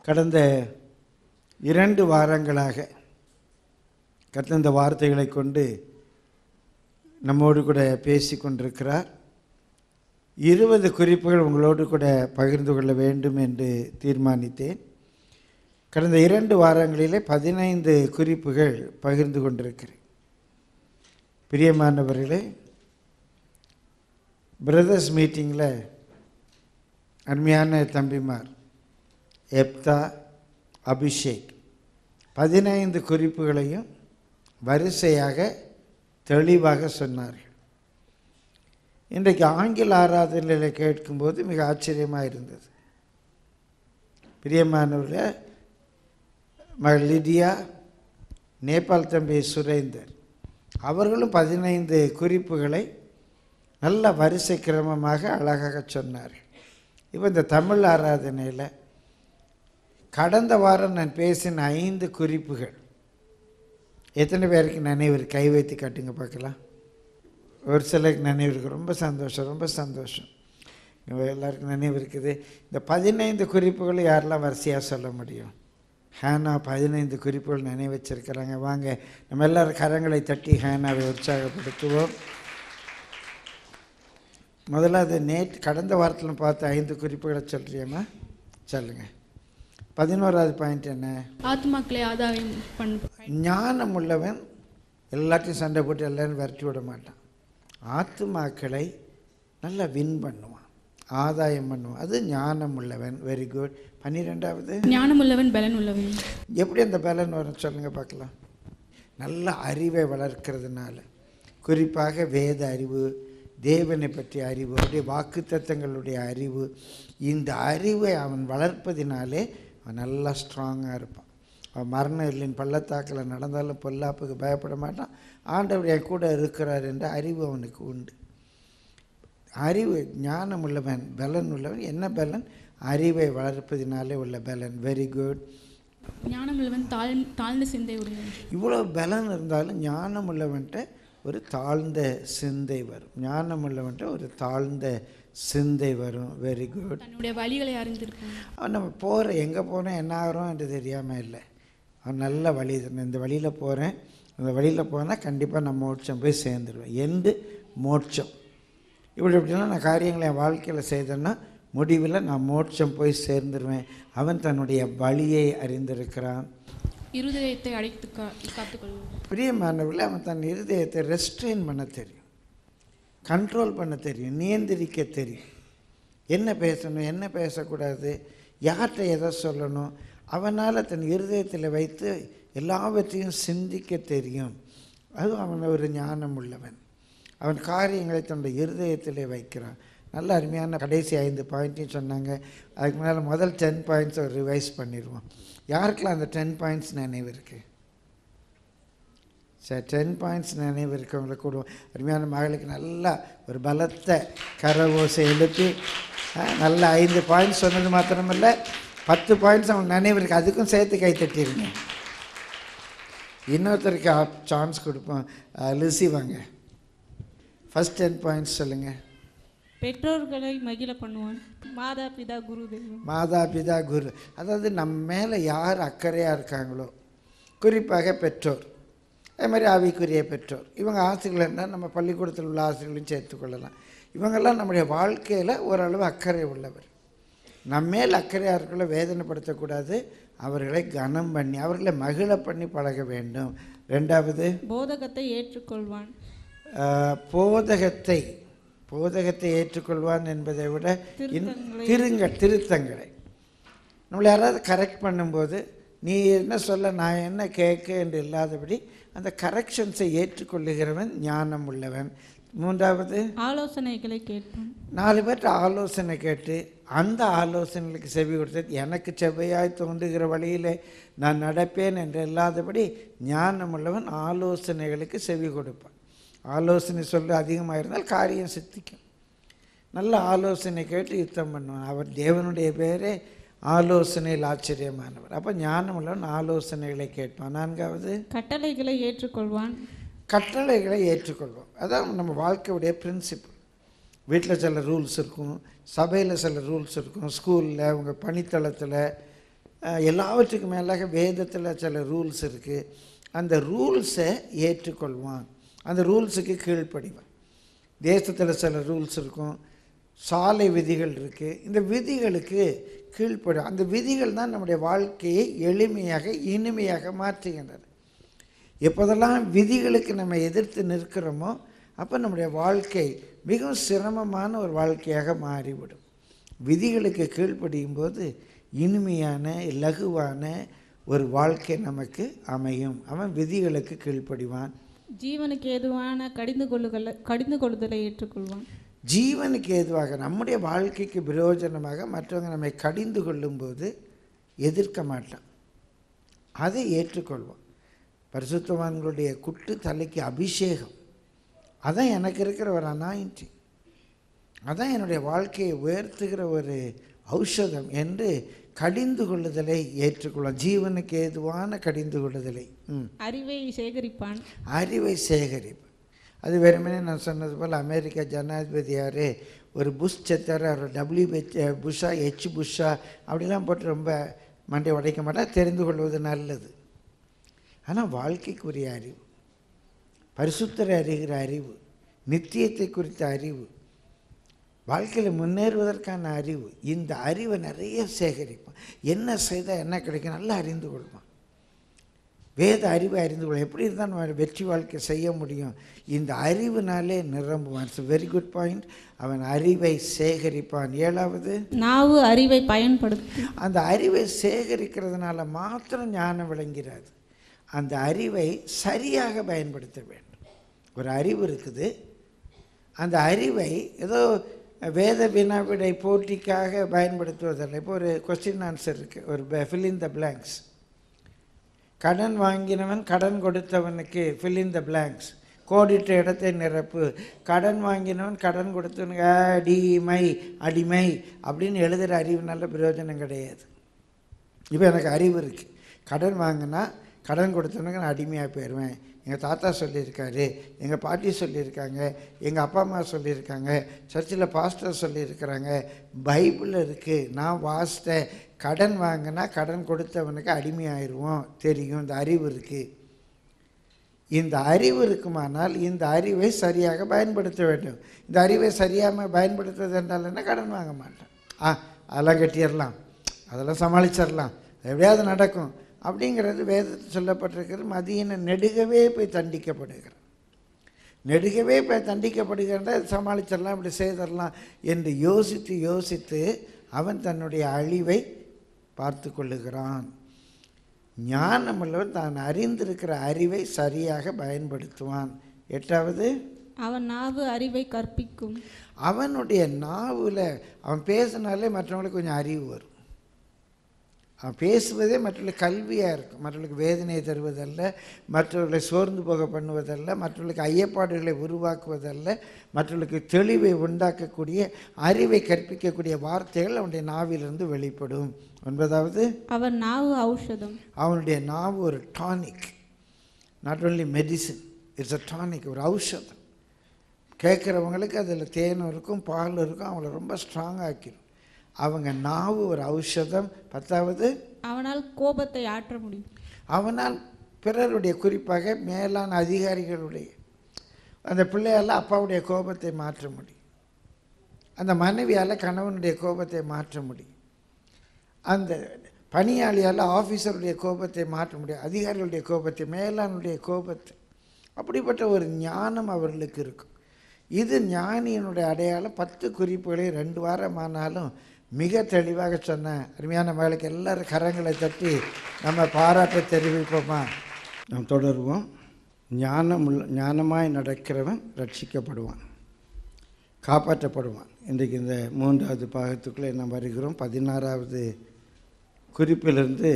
கடந்த இரண்டு வாரங்களாக கர்த்தர் இந்த வார்த்தைகளை கொண்டு நம்மோடு கூட பேசி கொண்டிருக்கிறார் இருபது குறிப்புகள் உங்களோடு கூட பகிர்ந்து கொள்ள வேண்டும் என்று தீர்மானித்தேன் கடந்த இரண்டு வாரங்களிலே பதினைந்து குறிப்புகள் பகிர்ந்து கொண்டிருக்கிறேன் பிரியமானவர்களே பிரதர்ஸ் மீட்டிங்கில் அருமையான தம்பிமார் எப்தா அபிஷேக் பதினைந்து குறிப்புகளையும் வரிசையாக தெளிவாக சொன்னார்கள் இன்றைக்கு ஆங்கில ஆராதனையில் கேட்கும்போது மிக ஆச்சரியமாக இருந்தது பிரியமானவர்களே மகள் லிடியா நேபாள் தம்பி சுரேந்தர் அவர்களும் பதினைந்து குறிப்புகளை நல்ல வரிசை கிரமமாக அழகாக சொன்னார்கள் இப்போ இந்த தமிழ் ஆராதனையில் கடந்த வாரம் நான் பேசின ஐந்து குறிப்புகள் எத்தனை பேருக்கு நினைவு இருக்கு? கை வைத்து காட்டுங்க பார்க்கலாம் ஒரு சிலருக்கு நினைவு இருக்குது ரொம்ப சந்தோஷம் ரொம்ப சந்தோஷம் இவங்க எல்லாருக்கும் நினைவு இருக்குது இந்த பதினைந்து குறிப்புகளை யாரெல்லாம் வரிசையாக சொல்ல முடியும் ஹேனா பதினைந்து குறிப்புகள் நினைவு வச்சிருக்கிறாங்க வாங்க நம்ம எல்லாரும் கரங்களை தட்டி ஹேனாவை உற்சாகப்படுத்துவோம் முதல்ல அது நேற்று கடந்த வாரத்தில் பார்த்த ஐந்து குறிப்புகளை சொல்றியம்மா சொல்லுங்க பதினோராவது பாயிண்ட் என்ன ஆத்மாக்களை ஆதாயம் பண்ண ஞானம் உள்ளவன் எல்லாத்தையும் சண்டை போட்டு எல்லாரும் விரட்டி விட மாட்டான் ஆத்துமாக்களை நல்லா வின் பண்ணுவான் ஆதாயம் பண்ணுவான் அது ஞானம் உள்ளவன் வெரி குட் பன்னிரெண்டாவது ஞானம் உள்ளவன் பலன் உள்ளவன் எப்படி அந்த பலன் வரும் சொல்லுங்கள் பார்க்கலாம் நல்ல அறிவை வளர்க்கறதுனால குறிப்பாக வேத அறிவு தேவனை பற்றிய அறிவு அவருடைய வாக்குத்தத்தங்களுடைய அறிவு இந்த அறிவை அவன் வளர்ப்பதினாலே அவன் நல்லா ஸ்ட்ராங்காக இருப்பான் அவன் மரணம் இல்லைன்னு பள்ளத்தாக்கில் நடந்தாலும் பொல்லாப்புக்கு பயப்பட மாட்டான் ஆண்டவர் என் கூட இருக்கிறார் என்ற அறிவு அவனுக்கு உண்டு அறிவு ஞானம் உள்ளவன் பலன் உள்ளவன் என்ன பலன் அறிவை வளர்ப்பதினாலே உள்ள பலன் வெரி குட் ஞானம் உள்ளவன் தாழ் தாழ்ந்த சிந்தை உடையவன் இவ்வளோ பலன் இருந்தாலும் ஞானம் உள்ளவன்ட்ட ஒரு தாழ்ந்த சிந்தை வரும் ஞானம் உள்ளவன்ட்ட ஒரு தாழ்ந்த சிந்தை வரும் வெரி குட் தன்னுடைய வழிகளை அறிந்திருப்பான் அவன் நம்ம போகிற எங்கே போகிறோம் என்ன ஆகிறோம் என்று தெரியாமல் இல்லை அவன் நல்ல வழி நான் இந்த வழியில் போகிறேன் அந்த வழியில் போனால் கண்டிப்பாக நான் மோட்சம் போய் சேர்ந்துருவேன் எண்டு மோட்சம் இப்படி இப்படிலாம் நான் காரியங்களை என் வாழ்க்கையில் செய்தேன்னா முடிவில் நான் மோட்சம் போய் சேர்ந்துருவேன் அவன் தன்னுடைய வழியை அறிந்திருக்கிறான் இருதயத்தை அடைத்து கா காத்துக்கொள்வான் பிரியமானவர்களே அவன் தன் இருதயத்தை ரெஸ்ட்ரெயின் பண்ண தெரியும் கண்ட்ரோல் பண்ண தெரியும் நியந்திரிக்க தெரியும் என்ன பேசணும் என்ன பேசக்கூடாது யார்கிட்ட எதை சொல்லணும் அவனால் தன் இருதயத்தில் வைத்து எல்லாவற்றையும் சிந்திக்க தெரியும் அது அவன் ஒரு ஞானம் உள்ளவன் அவன் காரியங்களை தன்னுடைய இருதயத்திலே வைக்கிறான் நல்ல அருமையான கடைசி ஐந்து பாயிண்ட்டையும் சொன்னாங்க அதுக்கு முன்னால் முதல் டென் பாயிண்ட்ஸை ரிவைஸ் பண்ணிடுவோம் யாருக்கெல்லாம் அந்த டென் பாயிண்ட்ஸ் நினைவு இருக்குது சரி டென் பாயிண்ட்ஸ் நினைவு இருக்கவங்களை கூடுவோம் அருமையான மகளுக்கு நல்லா ஒரு பலத்த கரவோசை எழுப்பி அஹ், நல்ல ஐந்து பாயிண்ட்ஸ் சொன்னது மாத்திரமில்ல பத்து பாயிண்ட்ஸ் அவங்க நினைவு இருக்குது அதுக்கும் சேர்த்து கை தட்டிருங்க இன்னொருத்தருக்கு சான்ஸ் கொடுப்போம் அஹ், லிசி வாங்க ஃபஸ்ட் டென் பாயிண்ட்ஸ் சொல்லுங்கள் பெற்றோர்களை மகிழ பண்ணுவான் மாதா பிதா குரு தெய்வம் மாதா பிதா குரு அதாவது நம்ம மேலே யார் அக்கறையாக இருக்காங்களோ குறிப்பாக பெற்றோர் அதே மாதிரி ஆவிக்குரிய பெற்றோர் இவங்க ஆசிரியர்கள் இருந்தால் நம்ம பள்ளிக்கூடத்தில் உள்ள ஆசிரியர்களையும் சேர்த்துக்கொள்ளலாம் இவங்கெல்லாம் நம்முடைய வாழ்க்கையில் ஓரளவு அக்கறை உள்ளவர் நம்ம மேல் அக்கறையாக இருக்கல வேதனைப்படுத்தக்கூடாது அவர்களை கனம் பண்ணி அவர்களை மகிழ பண்ணி பழக வேண்டும் ரெண்டாவது போதகத்தை ஏற்றுக்கொள்வான் ஆஹ், போதகத்தை போதகத்தை ஏற்றுக்கொள்வான் என்பதை விட இன் திருங்க திருத்தங்களை நம்மளை யாராவது கரெக்ட் பண்ணும்போது நீ என்ன சொல்ல நான் என்ன கேட்க என்று இல்லாதபடி அந்த கரெக்ஷன்ஸை ஏற்றுக்கொள்ளுகிறவன் ஞானம் உள்ளவன் மூன்றாவது ஆலோசனைகளை கேட்பான் நாலு பேர்ட்ட ஆலோசனை கேட்டு அந்த ஆலோசனைகளுக்கு செவி கொடுத்து எனக்கு செவ்வையாய் தோன்றுகிற வழியிலே நான் நடப்பேன் என்று இல்லாதபடி ஞானம் உள்ளவன் ஆலோசனைகளுக்கு செவி கொடுப்பான் ஆலோசனை சொல்ல அதிகமாக இருந்தால் காரியம் சித்திக்கும் நல்ல ஆலோசனை கேட்டு யுத்தம் பண்ணுவான் அவர் தேவனுடைய பேரே ஆலோசனையில் ஆச்சரியமானவர் அப்போ ஞானம் உள்ளவன் ஆலோசனைகளை கேட்பான் நான்காவது கட்டளைகளை ஏற்றுக்கொள்வான் கட்டளைகளை ஏற்றுக்கொள்வோம் அதான் நம்ம வாழ்க்கையுடைய பிரின்சிபல் வீட்டில் சில ரூல்ஸ் இருக்கும் சபையில் சில ரூல்ஸ் இருக்கும் ஸ்கூலில் உங்கள் பணித்தளத்தில் அஹ், எல்லாவற்றுக்கும் மேலாக வேதத்தில் சில ரூல்ஸ் இருக்குது அந்த ரூல்ஸை ஏற்றுக்கொள்வான் அந்த ரூல்ஸுக்கு கீழ்ப்படிவான் தேசத்தில் சில ரூல்ஸ் இருக்கும் சாலை விதிகள் இருக்குது இந்த விதிகளுக்கு கீழ்ப்படும் அந்த விதிகள் தான் நம்முடைய வாழ்க்கையை எளிமையாக இனிமையாக மாற்றுகின்றன எப்போதெல்லாம் விதிகளுக்கு நம்ம எதிர்த்து நிற்கிறோமோ அப்போ நம்முடைய வாழ்க்கை மிகவும் சிரமமான ஒரு வாழ்க்கையாக மாறிவிடும் விதிகளுக்கு கீழ்ப்படியும் போது இனிமையான லகுவான ஒரு வாழ்க்கை நமக்கு அமையும் அவன் விதிகளுக்கு கீழ்ப்படிவான் ஜீவனுக்கு ஏதுவான கடிந்து கொள்ளுதலை கடிந்து கொள்ளுதலை ஏற்றுக்கொள்வான் ஜீவனுக்கு ஏதுவாக நம்முடைய வாழ்க்கைக்கு பிரயோஜனமாக மற்றவங்க நம்மை கடிந்து கொள்ளும்போது எதிர்க்க மாட்டான் அதை ஏற்றுக்கொள்வோம் பரிசுத்தவான்களுடைய குட்டு தலைக்கு அபிஷேகம் அதான் எனக்கு இருக்கிற ஒரு அனாயின்டி அதான் என்னுடைய வாழ்க்கையை உயர்த்துகிற ஒரு ஔஷதம் என்று கடிந்து கொள்ளுதலை ஏற்றுக்கொள்வோம் ஜீவனுக்கு ஏதுவான கடிந்து கொள்ளுதலை ம் அறிவை சேகரிப்பான் அறிவை சேகரிப்பு அது வெறுமனே நான் சொன்னது போல் அமெரிக்கா ஜனாதிபதி யார் ஒரு புஷ் செத்தார் அவர் டபிள்யூ ஹெச் புஷ்ஷா ஹெச் புஷ்ஷா அப்படிலாம் போட்டு ரொம்ப மண்டை உடைக்க மாட்டார் தெரிந்து கொள்வது நல்லது ஆனால் வாழ்க்கைக்குரிய அறிவு பரிசுத்தரை அறிகிற அறிவு நித்தியத்தை குறித்த அறிவு வாழ்க்கையில் முன்னேறுவதற்கான அறிவு இந்த அறிவை நிறைய சேகரிப்பான் என்ன செய்தால் என்ன கிடைக்கும் நல்லா அறிந்து கொள்வான் வேத அறிவை அறிந்து கொள்ள எப்படி இருந்தால் நம்ம வெற்றி வாழ்க்கை செய்ய முடியும் இந்த அறிவினாலே நிரம்புவான் இட்ஸ் வெரி குட் பாயிண்ட் அவன் அறிவை சேகரிப்பான் ஏழாவது நாவு அறிவை பயன்படுத்தி அந்த அறிவை சேகரிக்கிறதுனால மாத்திரம் ஞானம் விளங்கிறாது அந்த அறிவை சரியாக பயன்படுத்த வேண்டும் ஒரு அறிவு இருக்குது அந்த அறிவை ஏதோ வேத வினாவிடை போட்டிக்காக பயன்படுத்துவதில்லை இப்போ ஒரு கொஸ்டின் ஆன்சர் இருக்குது ஒரு ஃபில் இன் த பிளாங்க்ஸ் கடன் வாங்கினவன் கடன் கொடுத்தவனுக்கு ஃபில் இன் த பிளாங்க்ஸ் கோடிட்ட இடத்தை நிரப்பு கடன் வாங்கினவன் கடன் கொடுத்தவனுக்கு அடிமை அடிமை அப்படின்னு எழுதுகிற அறிவு நல்ல பிரயோஜனம் கிடையாது இப்போ எனக்கு அறிவு இருக்குது கடன் வாங்கினா கடன் கொடுத்தவனுக்கு நான் அடிமையாக போயிடுவேன் எங்கள் தாத்தா சொல்லியிருக்காரு எங்கள் பாட்டி சொல்லியிருக்காங்க எங்கள் அப்பா அம்மா சொல்லியிருக்காங்க சர்ச்சில் பாஸ்டர் சொல்லியிருக்கிறாங்க பைபிள் இருக்குது நான் வாசித்தேன் கடன் வாங்கினா கடன் கொடுத்தவனுக்கு அடிமையாயிருவோம் தெரியும் இந்த அறிவு இருக்குது இந்த அறிவு இருக்குமானால் இந்த அறிவை சரியாக பயன்படுத்த வேண்டும் இந்த அறிவை சரியாக பயன்படுத்துவது என்றால் என்ன கடன் வாங்க மாட்டேன் ஆ அதெல்லாம் கட்டிடலாம் அதெல்லாம் சமாளிச்சிடலாம் எப்படியாவது நடக்கும் அப்படிங்கிறது வேதத்தில் சொல்லப்பட்டிருக்கிறது மதியின நெடுகவே போய் தண்டிக்கப்படுகிறார் நெடுகவே போய் தண்டிக்கப்படுகிறத சமாளிச்சிடலாம் இப்படி செய்திடலாம் என்று யோசித்து யோசித்து அவன் தன்னுடைய அழிவை பார்த்து கொள்ளுகிறான் ஞானமுள்ளவன் தான் அறிந்திருக்கிற அறிவை சரியாக பயன்படுத்துவான் எட்டாவது அவன் நாவு அறிவை கற்பிக்கும் அவனுடைய நாவில் அவன் பேசினாலே மற்றவங்களுக்கு கொஞ்சம் அறிவு வரும் அவன் பேசுவதே மற்றவர்களுக்கு கல்வியாக இருக்கும் மற்றவர்களுக்கு வேதனையை தருவதல்ல மற்றவர்களை சோர்ந்து போக பண்ணுவதல்ல மற்றவர்களுக்கு ஐயப்பாடுகளை உருவாக்குவதல்ல மற்றவர்களுக்கு தெளிவை உண்டாக்கக்கூடிய அறிவை கற்பிக்கக்கூடிய வார்த்தைகள் அவனுடைய நாவிலிருந்து வெளிப்படும் ஒன்பதாவது அவன் நாவு ஔஷதம் அவனுடைய நாவு ஒரு tonic not only medicine it's a tonic ஒரு ஔஷதம் கேட்குறவங்களுக்கு அதில் தேனும் இருக்கும் பால் இருக்கும் அவங்கள ரொம்ப ஸ்ட்ராங் ஆக்கிடும் அவங்க நாவு ஒரு ஔஷதம் பத்தாவது அவனால் கோபத்தை ஆற்ற முடியும் அவனால் பிறருடைய குறிப்பாக மேலான அதிகாரிகளுடைய அந்த பிள்ளையால் அப்பாவுடைய கோபத்தை மாற்ற முடியும் அந்த மனைவியால் கணவனுடைய கோபத்தை மாற்ற முடியும் அந்த பணியாளியால் ஆஃபீஸருடைய கோபத்தை மாற்ற முடியும் அதிகாரிகளுடைய கோபத்தை மேலானுடைய கோபத்தை அப்படிப்பட்ட ஒரு ஞானம் அவர்களுக்கு இருக்கும் இது ஞானியினுடைய அடையாளம் பத்து குறிப்புகளை ரெண்டு வாரம் ஆனாலும் மிக தெளிவாக சொன்ன அருமையான மகளுக்கு எல்லாரும் கரங்களை தட்டி நம்ம பாராட்ட தெரிவிப்போமா நாம் தொடருவோம் ஞானம் உள்ள ஞானமாய் நடக்கிறவன் ரட்சிக்கப்படுவான் காப்பாற்றப்படுவான் இன்றைக்கு இந்த மூன்றாவது பாகத்துக்குள்ளே நாம் வருகிறோம் பதினாறாவது குறிப்பிலிருந்து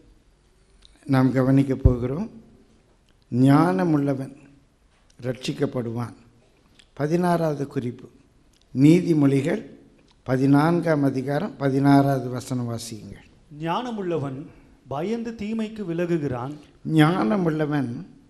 நாம் கவனிக்க போகிறோம் ஞானமுள்ளவன் ரட்சிக்கப்படுவான் பதினாறாவது குறிப்பு நீதிமொழிகள் பதினான்காம் அதிகாரம் பதினாறாவது வசனம் வாசியுங்கள் ஞானமுள்ளவன் பயந்து தீமைக்கு விலகுகிறான் ஞானமுள்ளவன்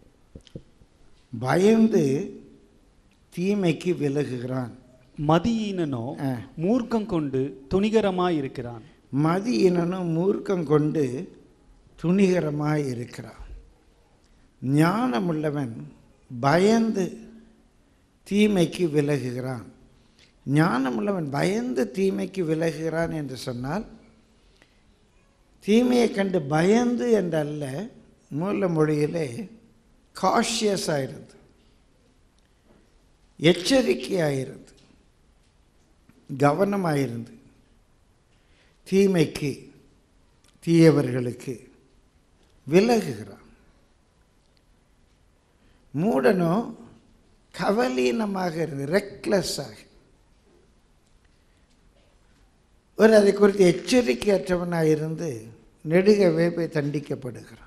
பயந்து தீமைக்கு விலகுகிறான் மதியீனனோ ஆ. மூர்க்கம் கொண்டு துணிகரமாயிருக்கிறான் மதியினனும் மூர்க்கம் கொண்டு துணிகரமாய் இருக்கிறான் ஞானமுள்ளவன் பயந்து தீமைக்கு விலகுகிறான் ஞானமுள்ளவன் பயந்து தீமைக்கு விலகுகிறான் என்று சொன்னால் தீமையை கண்டு பயந்து என்றல்ல மூல மொழியிலே காஷியஸ் ஆயிருந்து எச்சரிக்கையாயிருந்து கவனமாயிருந்து தீமைக்கு தீயவர்களுக்கு விலகுகிறான் மூடனோ கவலீனமாக இருந்து ரெக்லெஸ்ஸாக ஒரு அதை குறித்து எச்சரிக்கையற்றவனாக இருந்து நெடுகவே போய் தண்டிக்கப்படுகிறான்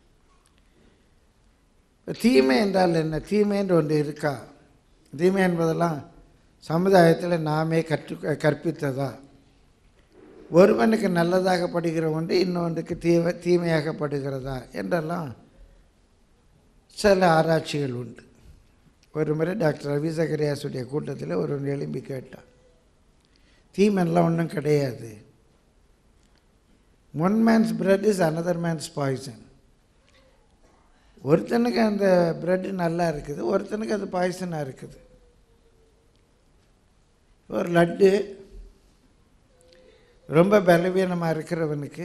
இப்ப தீமை என்றால் என்ன தீமை என்று ஒன்று இருக்கா தீமை என்பதெல்லாம் சமுதாயத்தில் நாமே கற்று கற்பித்ததா ஒருவனுக்கு நல்லதாக படுகிற ஒன்று இன்னொன்றுக்கு தீவ தீமையாகப்படுகிறதா என்றெல்லாம் சில ஆராய்ச்சிகள் உண்டு ஒரு முறை டாக்டர் ரவி சகரியாசுடைய கூட்டத்தில் ஒரு எழும்பி கேட்டான் தீமெல்லாம் ஒன்றும் கிடையாது one man's bread is another man's poison ஒருத்தனுக்கு அந்த பிரெட்டு நல்லா இருக்குது ஒருத்தனுக்கு அது பாய்சனாக இருக்குது ஒரு லட்டு ரொம்ப பலவீனமாக இருக்கிறவனுக்கு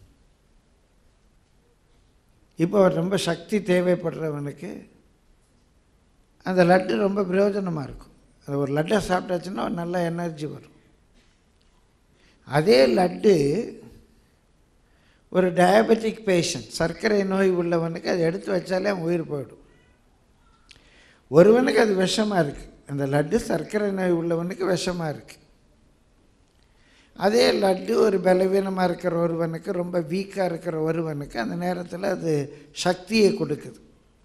இப்போ ரொம்ப சக்தி தேவைப்படுறவனுக்கு அந்த லட்டு ரொம்ப பிரயோஜனமாக இருக்கும் அது ஒரு லட்டை சாப்பிட்டாச்சுன்னா ஒரு நல்ல எனர்ஜி வரும் அதே லட்டு ஒரு டயபெட்டிக் பேஷண்ட் சர்க்கரை நோய் உள்ளவனுக்கு அதை எடுத்து வச்சாலே அவன் உயிர் போயிடும் ஒருவனுக்கு அது விஷமாக இருக்குது அந்த லட்டு சர்க்கரை நோய் உள்ளவனுக்கு விஷமாக இருக்குது அதே லட்டு ஒரு பலவீனமாக இருக்கிற ஒருவனுக்கு ரொம்ப வீக்காக இருக்கிற ஒருவனுக்கு அந்த நேரத்தில் அது சக்தியை கொடுக்குது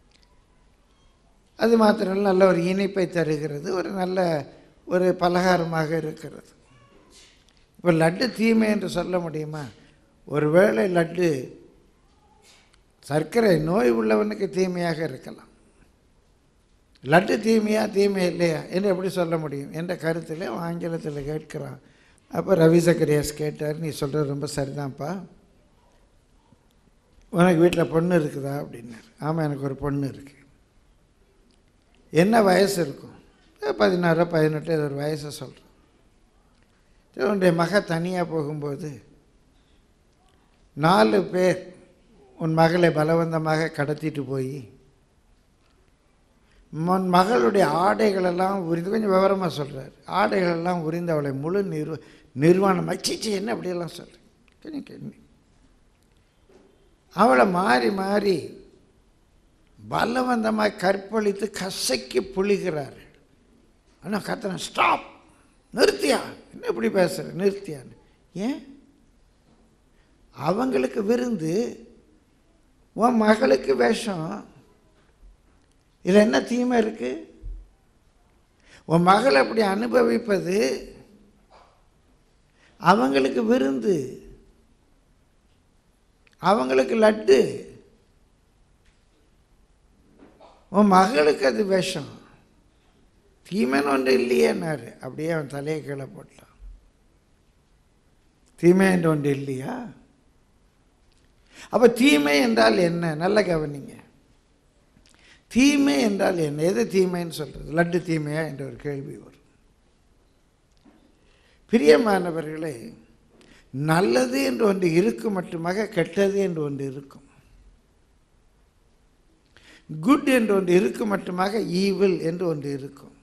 அது மாத்திரம் இல்ல, நல்ல ஒரு இனிப்பை தருகிறது ஒரு நல்ல ஒரு பலகாரமாக இருக்கிறது இப்போ லட்டு தீமை என்று சொல்ல முடியுமா ஒருவேளை லட்டு சர்க்கரை நோய் உள்ளவனுக்கு தீமையாக இருக்கலாம் லட்டு தீமையா தீமை இல்லையா என்று எப்படி சொல்ல முடியும் என்ற கருத்தில் அவன் ஆங்கிலத்தில் கேட்கிறான் அப்போ ரவி சக்கரியாஸ் கேட்டார் நீ சொல்கிறது ரொம்ப சரிதான்ப்பா உனக்கு வீட்டில் பொண்ணு இருக்குதா அப்படின்னார் ஆமாம் எனக்கு ஒரு பொண்ணு இருக்குது என்ன வயசு இருக்கும் ஏதோ பதினாறு பதினெட்டு ஏதோ ஒரு வயசை சொல்கிறேன் சரி, உன்னுடைய மக தனியாக போகும்போது நாலு பேர் உன் மகளை பலவந்தமாக கடத்திட்டு போய் உன் மகளுடைய ஆடைகளெல்லாம் உரிந்து கொஞ்சம் விவரமாக சொல்கிறார் ஆடைகளெல்லாம் உரிந்து அவளை முழு நிர்வ நிர்வாணமாக சீச்சி என்ன அப்படியெல்லாம் சொல்கிறேன் கொஞ்சம் கேள்வி அவளை மாறி மாறி பலவந்தமாக கற்பழித்து கசக்கி புளிகிறார் ஆனால் கத்தன ஸ்டாப் நிறுத்தியா என்ன இப்படி பேசுகிற நிறுத்தியான்னு ஏன் அவங்களுக்கு விருந்து உன் மகளுக்கு வேஷம் இதில் என்ன தீமை இருக்கு உன் மகள் அப்படி அனுபவிப்பது அவங்களுக்கு விருந்து அவங்களுக்கு லட்டு உன் மகளுக்கு அது விஷம் தீமைன்னு ஒன்று இல்லையேன்னாரு அப்படியே அவன் தலையை கீழே போட்டான் தீமை என்று ஒன்று இல்லையா அப்போ தீமை என்றால் என்ன நல்ல கவனிங்க தீமை என்றால் என்ன எது தீமைன்னு சொல்கிறது லட்டு தீமையா என்ற ஒரு கேள்வி வரும் பிரியமானவர்களே நல்லது என்று ஒன்று இருக்கும் மட்டுமாக கெட்டது என்று ஒன்று இருக்கும் குட் என்று ஒன்று இருக்கும் மட்டுமாக ஈவில் என்று ஒன்று இருக்கும்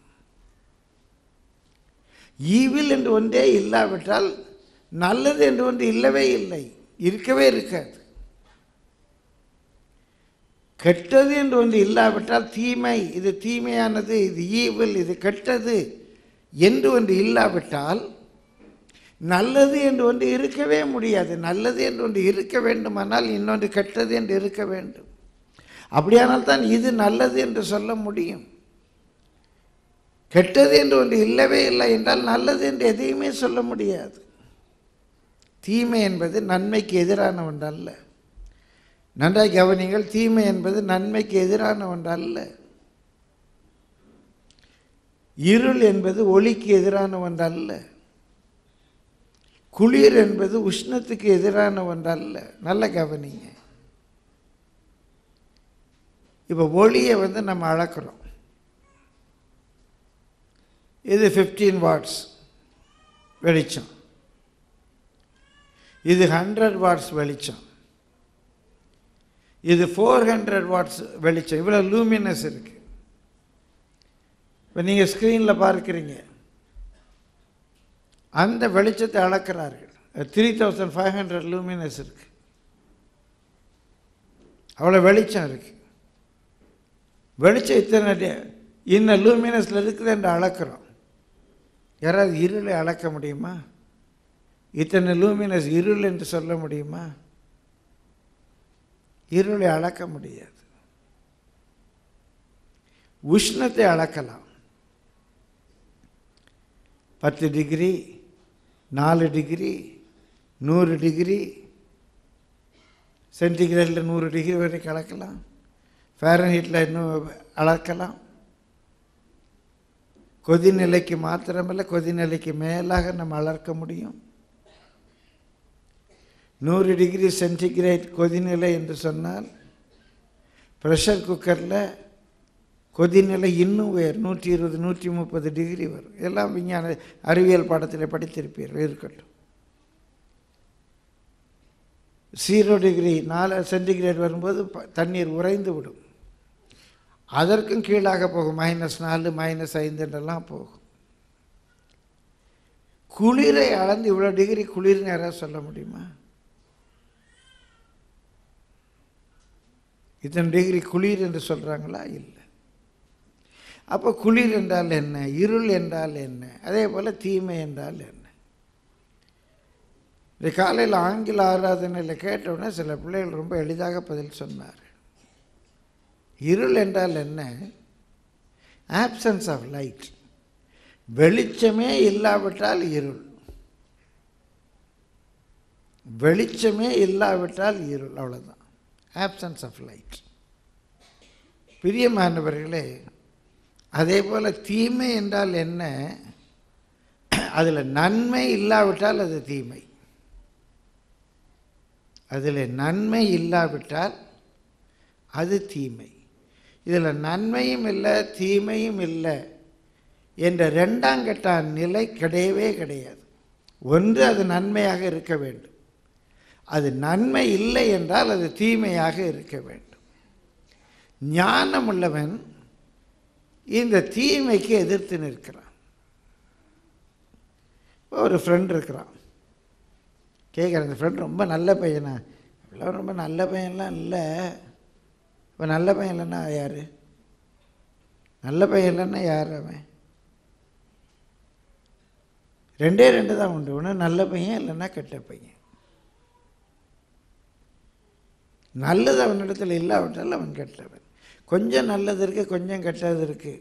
ஈவில் என்று ஒன்றே இல்லாவிட்டால் நல்லது என்று ஒன்று இல்லவே இல்லை இருக்கவே இருக்காது கெட்டது என்று ஒன்று இல்லாவிட்டால் தீமை இது தீமையானது இது ஈவில் இது கெட்டது என்று ஒன்று இல்லாவிட்டால் நல்லது என்று ஒன்று இருக்கவே முடியாது நல்லது என்று ஒன்று இருக்க வேண்டுமானால் இன்னொன்று கெட்டது என்று இருக்க வேண்டும் அப்படியானால் தான் இது நல்லது என்று சொல்ல முடியும் கெட்டது என்று ஒன்று இல்லவே இல்லை என்றால் நல்லது என்று எதையுமே சொல்ல முடியாது தீமை என்பது நன்மைக்கு எதிரான ஒன்று அல்ல நன்றாய் கவனிங்கள் தீமை என்பது நன்மைக்கு எதிரான ஒன்று அல்ல இருள் என்பது ஒளிக்கு எதிரான ஒன்று அல்ல குளிர் என்பது உஷ்ணத்துக்கு எதிரான ஒன்றல்ல நல்ல கவனிங்க இப்போ ஒளியை வந்து நம்ம அளக்கிறோம் இது ஃபிஃப்டீன் வாட்ஸ் வெளிச்சம் இது ஹண்ட்ரட் வாட்ஸ் வெளிச்சம் இது ஃபோர் ஹண்ட்ரட் வாட்ஸ் வெளிச்சம் இவ்வளோ லூமினஸ் இருக்கு இப்போ நீங்கள் ஸ்க்ரீனில் பார்க்குறீங்க அந்த வெளிச்சத்தை அளக்கிறார்கள் three thousand five hundred luminous இருக்கு அவ்வளோ வெளிச்சம் இருக்கு வெளிச்சம் இத்தனை டே- இன்ன லூமினஸில் இருக்குது என்று அளக்கிறோம் யாராவது இருளை அளக்க முடியுமா இத்தனை லூமினஸ் இருள் என்று சொல்ல முடியுமா இருளை அளக்க முடியாது உஷ்ணத்தை அளக்கலாம் பத்து டிகிரி நாலு டிகிரி நூறு டிகிரி சென்டிகிரேடில் நூறு டிகிரி வரைக்கும் அளக்கலாம் ஃபேரன்ஹீட்டில் இன்னும் அளக்கலாம் கொதிநிலைக்கு மாத்திரமல்ல கொதிநிலைக்கு மேலாக நம்ம அளக்க முடியும் நூறு டிகிரி சென்டிகிரேட் கொதிநிலை என்று சொன்னால் ப்ரெஷர் குக்கரில் கொதிநிலை இன்னும் உயர் நூற்றி இருபது நூற்றி முப்பது டிகிரி வரும் எல்லாம் விஞ்ஞான அறிவியல் பாடத்தில் படித்திருப்பீர்கள் இருக்கட்டும் ஜீரோ டிகிரி நாலு சென்டிகிரேட் வரும்போது ப- தண்ணீர் உறைந்து விடும் அதற்கும் கீழாக போகும் மைனஸ் நாலு மைனஸ் ஐந்து என்றெல்லாம் போகும் குளிரை அளந்து இவ்வளோ டிகிரி குளிர்னு யாராவது சொல்ல முடியுமா இத்தனை டிகிரி குளிர் என்று சொல்கிறாங்களா இல்லை அப்போ குளிர் என்றால் என்ன இருள் என்றால் என்ன அதே போல் தீமை என்றால் என்ன இந்த காலையில் ஆங்கில ஆராதனையில் கேட்டவுடனே சில பிள்ளைகள் ரொம்ப எளிதாக பதில் சொன்னார் இருள் என்றால் என்ன ஆப்சன்ஸ் ஆஃப் லைட் வெளிச்சமே இல்லாவிட்டால் இருள் வெளிச்சமே இல்லாவிட்டால் இருள் அவ்வளோதான் ஆப்சன்ஸ் ஆஃப் லைட் பிரியமானவர்களே அதே போல் தீமை என்றால் என்ன அதில் நன்மை இல்லாவிட்டால் அது தீமை அதில் நன்மை இல்லாவிட்டால் அது தீமை இதில் நன்மையும் இல்லை தீமையும் இல்லை என்ற ரெண்டாங்கட்டான் நிலை கிடையவே கிடையாது ஒன்று அது நன்மையாக இருக்க வேண்டும் அது நன்மை இல்லை என்றால் அது தீமையாக இருக்க வேண்டும் ஞானம் உள்ளவன் இந்த தீமைக்கு எதிர்த்து நிற்கிறான் ஒரு ஃப்ரெண்ட் இருக்கிறான் கேட்குறேன் இந்த ஃப்ரெண்ட் ரொம்ப நல்ல பையனா இவ்வளோ ரொம்ப நல்ல பையன்லாம் இல்லை இப்போ நல்ல பையன் இல்லைன்னா யார் நல்ல பையன் இல்லைன்னா யார் அவன் ரெண்டே ரெண்டு தான் உண்டு ஒன்று நல்ல பையன் இல்லைன்னா கெட்ட பையன் நல்லது அவனிடத்தில் இல்லாவிட்டால் அவன் கெட்டவன் கொஞ்சம் நல்லது இருக்குது கொஞ்சம் கெட்டது இருக்குது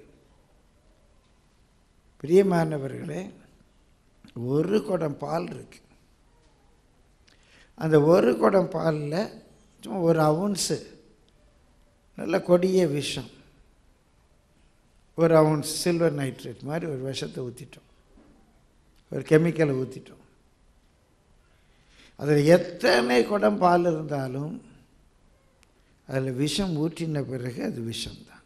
பிரியமானவர்களே ஒரு குடம் பால் இருக்கு அந்த ஒரு குடம் பாலில் சும்மா ஒரு அவுன்ஸு நல்ல கொடிய விஷம் ஒரு அவுன்ஸ் சில்வர் நைட்ரேட் மாதிரி ஒரு விஷத்தை ஊற்றிட்டோம் ஒரு கெமிக்கலை ஊற்றிட்டோம் அதில் எத்தனை குடம் பால் இருந்தாலும் அதில் விஷம் ஊற்றின பிறகு அது விஷம்தான்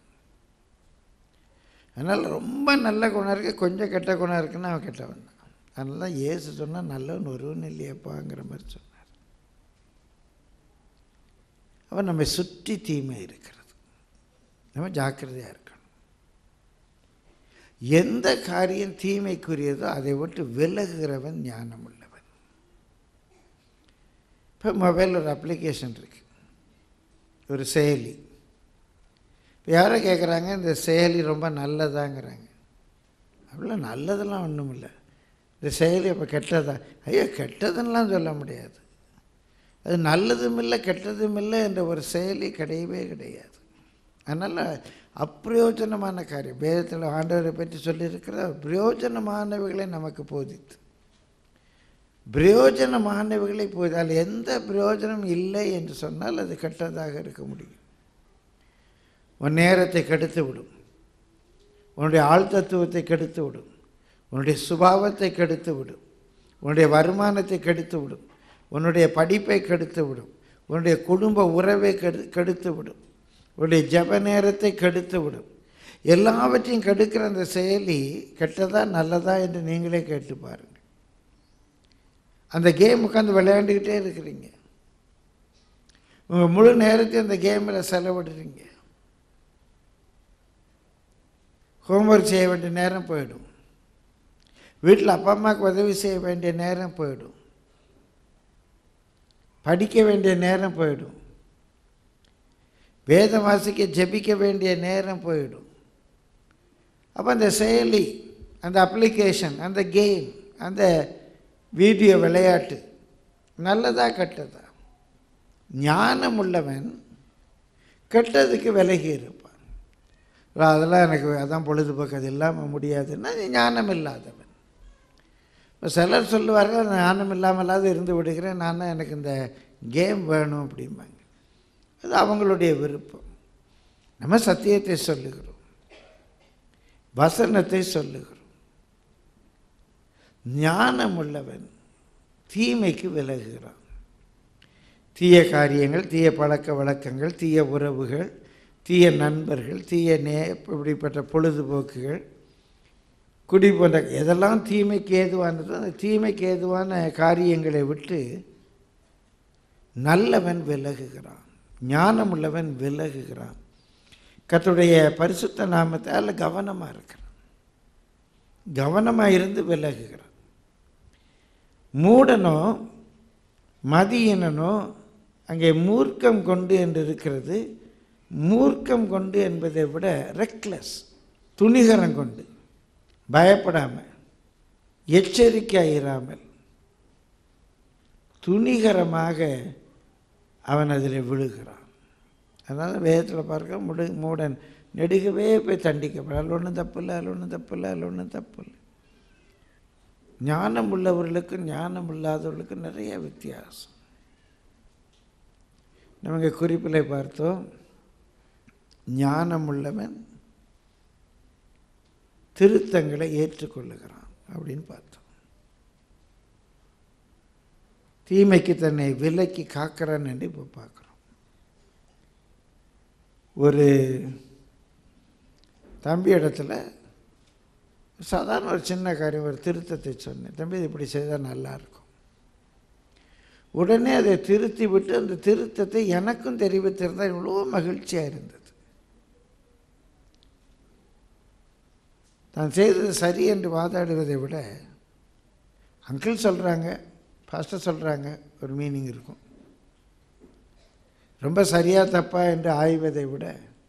அதனால் ரொம்ப நல்ல குணம் இருக்குது கொஞ்சம் கெட்ட குணம் இருக்குன்னா அவன் கெட்டவன் தான் அதனால தான் ஏசு சொன்னால் நல்லவன் ஒருவன் இல்லையப்பாங்கிற மாதிரி சொன்னார் அவன் நம்மை சுற்றி தீமை இருக்கிறது நம்ம ஜாக்கிரதையாக இருக்கணும் எந்த காரியம் தீமைக்குரியதோ அதை விட்டு விலகுகிறவன் ஞானம் உள்ளவன் இப்போ மொபைல் ஒரு அப்ளிகேஷன் இருக்கு ஒரு செயலி இப்போ யாரோ கேட்குறாங்க இந்த செயலி ரொம்ப நல்லதாங்கிறாங்க அவ்வளோ நல்லதெல்லாம் ஒன்றும் இல்லை இந்த செயலி அப்போ கெட்டதா ஐயோ கெட்டதுன்னெலாம் சொல்ல முடியாது அது நல்லதும் இல்லை கெட்டதும் இல்லை என்ற ஒரு செயலி கிடையவே கிடையாது அதனால் அப்பிரயோஜனமான காரியம் வேதத்தில் ஆண்டவரை பற்றி சொல்லியிருக்கிற பிரயோஜனமானவைகளை நமக்கு போதித்து பிரயோஜனமானவைகளை போதி அதில் எந்த பிரயோஜனம் இல்லை என்று சொன்னால் அது கெட்டதாக இருக்க முடியும் உன் நேரத்தை கெடுத்து விடும் உன்னுடைய ஆழ்தத்துவத்தை கெடுத்து விடும் உன்னுடைய சுபாவத்தை கெடுத்து விடும் உன்னுடைய வருமானத்தை கெடுத்து விடும் உன்னுடைய படிப்பை கெடுத்து விடும் உன்னுடைய குடும்ப உறவை கெடு கெடுத்து விடும் உன்னுடைய ஜெப நேரத்தை கெடுத்து விடும் எல்லாவற்றையும் கெடுக்கிற அந்த செயலி கெட்டதா நல்லதா என்று நீங்களே கேட்டு பாருங்கள் அந்த கேம் உட்காந்து விளையாண்டுக்கிட்டே இருக்கிறீங்க உங்கள் முழு நேரத்தையும் அந்த கேமில் செலவிடுறீங்க ஹோம்ஒர்க் செய்ய வேண்டிய நேரம் போயிடும் வீட்டில் அப்பா அம்மாவுக்கு உதவி செய்ய வேண்டிய நேரம் போயிடும் படிக்க வேண்டிய நேரம் போயிடும் வேதம் வாசிக்க ஜெபிக்க வேண்டிய நேரம் போயிடும் அப்போ அந்த செயலி அந்த அப்ளிகேஷன் அந்த கேம் அந்த வீடியோ விளையாட்டு நல்லதா கெட்டதா ஞானம் உள்ளவன் கெட்டதுக்கு விலகி இருப்பான் அதெல்லாம் எனக்கு அதான் பொழுதுபோக்கு அது இல்லாமல் முடியாதுன்னா நீ ஞானம் இல்லாதவன் இப்போ சிலர் சொல்லுவார்கள் நான் ஞானம் இல்லாமலாவது இருந்து விடுகிறேன் நான் எனக்கு இந்த கேம் வேணும் அப்படிம்பாங்க அது அவங்களுடைய விருப்பம் நம்ம சத்தியத்தை சொல்லுகிறோம் வசனத்தை சொல்லுகிறோம் ஞானம் உள்ளவன் தீமைக்கு விலகுகிறான் தீய காரியங்கள் தீய பழக்க வழக்கங்கள் தீய உறவுகள் தீய நண்பர்கள் தீய நே இப்படிப்பட்ட பொழுதுபோக்குகள் குடி போன்ற எதெல்லாம் தீமைக்கு ஏதுவானதோ அந்த தீமைக்கு ஏதுவான காரியங்களை விட்டு நல்லவன் விலகுகிறான் ஞானமுள்ளவன் விலகுகிறான் கர்த்தருடைய பரிசுத்த நாமத்தால் கவனமாக இருக்கிறான் கவனமாக இருந்து விலகுகிறான் மூடனோ மதியினனோ அங்கே மூர்க்கம் கொண்டு என்று இருக்கிறது மூர்க்கம் கொண்டு என்பதை விட ரெக்லஸ் துணிகரம் கொண்டு பயப்படாமல் எச்சரிக்கையாயிராமல் துணிகரமாக அவன் அதில் விழுகிறான் அதனால் வேதத்தில் பார்க்க முடு மூடன் நெடுகவே போய் தண்டிக்கப்படும் அதில் ஒன்றும் தப்பு இல்லை அதில் ஒன்றும் தப்பு இல்லை அதில் ஒன்றும் தப்பு இல்லை ஞானம் உள்ளவர்களுக்கும் ஞானம் இல்லாதவர்களுக்கும் நிறைய வித்தியாசம் நமக்கு குறிப்பில் பார்த்தோம் ஞானம் உள்ளவன் திருத்தங்களை ஏற்றுக்கொள்ளுகிறான் அப்படின்னு பார்த்தோம் தீமைக்கு தன்னை விலக்கி காக்கிறான் என்று இப்போ பார்க்குறோம் ஒரு தம்பி இடத்துல சாதாரண ஒரு சின்ன காரியம் ஒரு திருத்தத்தை சொன்னேன் தம்பி இது இப்படி செய்தால் நல்லாயிருக்கும் உடனே அதை திருத்தி விட்டு அந்த திருத்தத்தை எனக்கும் தெரிவித்திருந்தால் இவ்வளோ மகிழ்ச்சியாக இருந்தது தான் செய்தது சரி என்று வாதாடுவதை விட அங்கிள் சொல்கிறாங்க பாஸ்டர் சொல்கிறாங்க ஒரு மீனிங் இருக்கும் ரொம்ப சரியா தப்பா என்று ஆய்வதை விட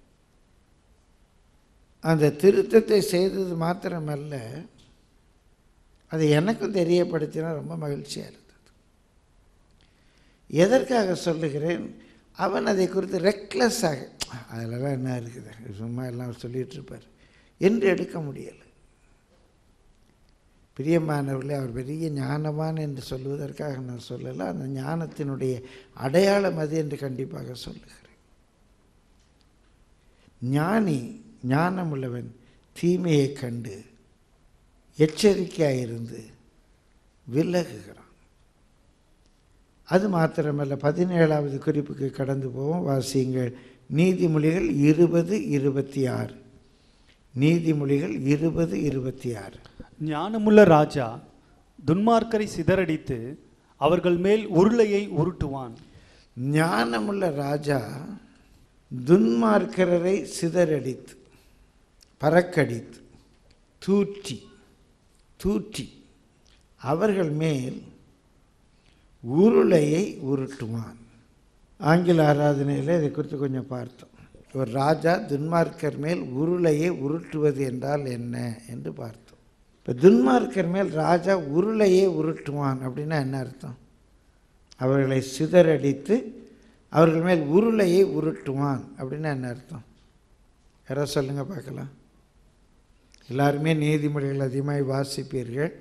அந்த திருத்தத்தை செய்தது மாத்திரமல்ல அதை எனக்கும் தெரியப்படுத்தினா ரொம்ப மகிழ்ச்சியாக இருந்தது எதற்காக சொல்லுகிறேன் அவன் அதை குறித்து ரெக்லெஸ்ஸாக அதிலலாம் என்ன இருக்குது சும்மா எல்லாம் சொல்லிகிட்டு இருப்பார் என்று எடுக்க முடியலை பிரியமானவர்களே அவர் பெரிய ஞானவான் என்று சொல்வதற்காக நான் சொல்லலை அந்த ஞானத்தினுடைய அடையாளம் அது என்று கண்டிப்பாக சொல்லுகிறேன் ஞானி ஞானமுள்ளவன் தீமையை கண்டு எச்சரிக்கையாயிருந்து விலகுகிறான் அது மாத்திரமல்ல பதினேழாவது குறிப்புக்கு கடந்து போவோம் வாசியுங்கள் நீதிமொழிகள் இருபது இருபத்தி ஆறு நீதிமொழிகள் இருபது இருபத்தி ஆறு ஞானமுள்ள ராஜா துன்மார்க்கரை சிதறடித்து அவர்கள் மேல் உருளையை உருட்டுவான் ஞானமுள்ள ராஜா துன்மார்க்கரரை சிதறடித்து பறக்கடித்து தூற்றி தூற்றி அவர்கள் மேல் உருளையை உருட்டுவான் ஆங்கில ஆராதனையில் இதை குறித்து கொஞ்சம் பார்த்தோம் ஒரு ராஜா துன்மார்க்கர் மேல் உருளையை உருட்டுவது என்றால் என்ன என்று பார்த்தோம் இப்போ துன்மார்க்கர் மேல் ராஜா உருளையை உருட்டுவான் அப்படின்னா என்ன அர்த்தம் அவர்களை சிதறடித்து அவர்கள் மேல் உருளையை உருட்டுவான் அப்படின்னா என்ன அர்த்தம் யாரோ சொல்லுங்கள் பார்க்கலாம் எல்லாருமே நீதிமொழிகள் அதிகமாக வாசிப்பீர்கள்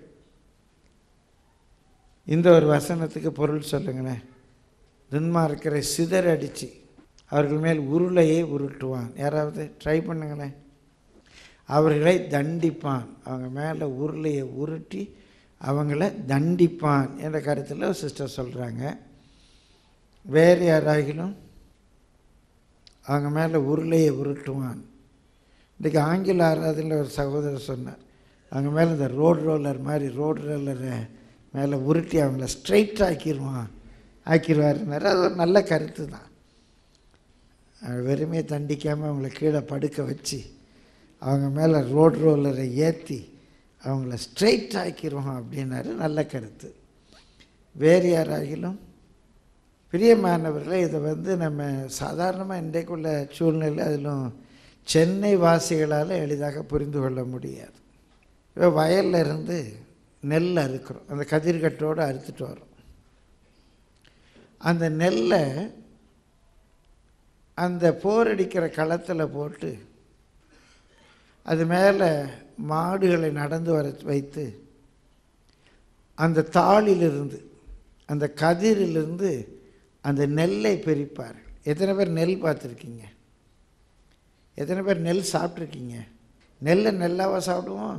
இந்த ஒரு வசனத்துக்கு பொருள் சொல்லுங்களேன் துன்மார்க்கரை சிதறடிச்சு அவர்கள் மேல் உருளையை உருட்டுவான் யாராவது ட்ரை பண்ணுங்களேன் அவர்களை தண்டிப்பான் அவங்க மேலே உருளையை உருட்டி அவங்கள தண்டிப்பான் என்ற கருத்தில் சிஸ்டர் சொல்கிறாங்க வேறு யாராகிலும் அவங்க மேலே உருளையை உருட்டுவான் இன்றைக்கி ஆங்கில ஆராதனையில் ஒரு சகோதரர் சொன்னார் அவங்க மேலே இந்த ரோடு ரோலர் மாதிரி ரோடு ரோலரை மேலே உருட்டி அவங்கள ஸ்ட்ரைட் ஆக்கிடுவான் ஆக்கிடுவாருன்னாரு அது ஒரு நல்ல கருத்து தான் அஹ் வெறுமையை தண்டிக்காமல் அவங்கள கீழே படுக்க வச்சு அவங்க மேலே ரோடு ரோலரை ஏற்றி அவங்கள ஸ்ட்ரைட் ஆக்கிடுவோம் அப்படின்னாரு நல்ல கருத்து வேறு யாராகிலும் பிரியமானவர்களே இதை வந்து நம்ம சாதாரணமாக இன்றைக்குள்ள சூழ்நிலை அதிலும் சென்னை வாசிகளால் எளிதாக புரிந்து கொள்ள முடியாது இப்போ வயல்ல இருந்து நெல் அறுக்கிறோம் அந்த கதிர்கட்டோடு அறுத்துட்டு வரோம் அந்த நெல்லை அந்த போரடிக்கிற களத்தில் போட்டு அது மேலே மாடுகளை நடந்து வர வைத்து அந்த தாளிலிருந்து அந்த கதிரிலிருந்து அந்த நெல்லை பிரிப்பார்கள் எத்தனை பேர் நெல் பார்த்துருக்கீங்க எத்தனை பேர் நெல் சாப்பிட்ருக்கீங்க நெல்லை நெல்லாவா சாப்பிடுவோம்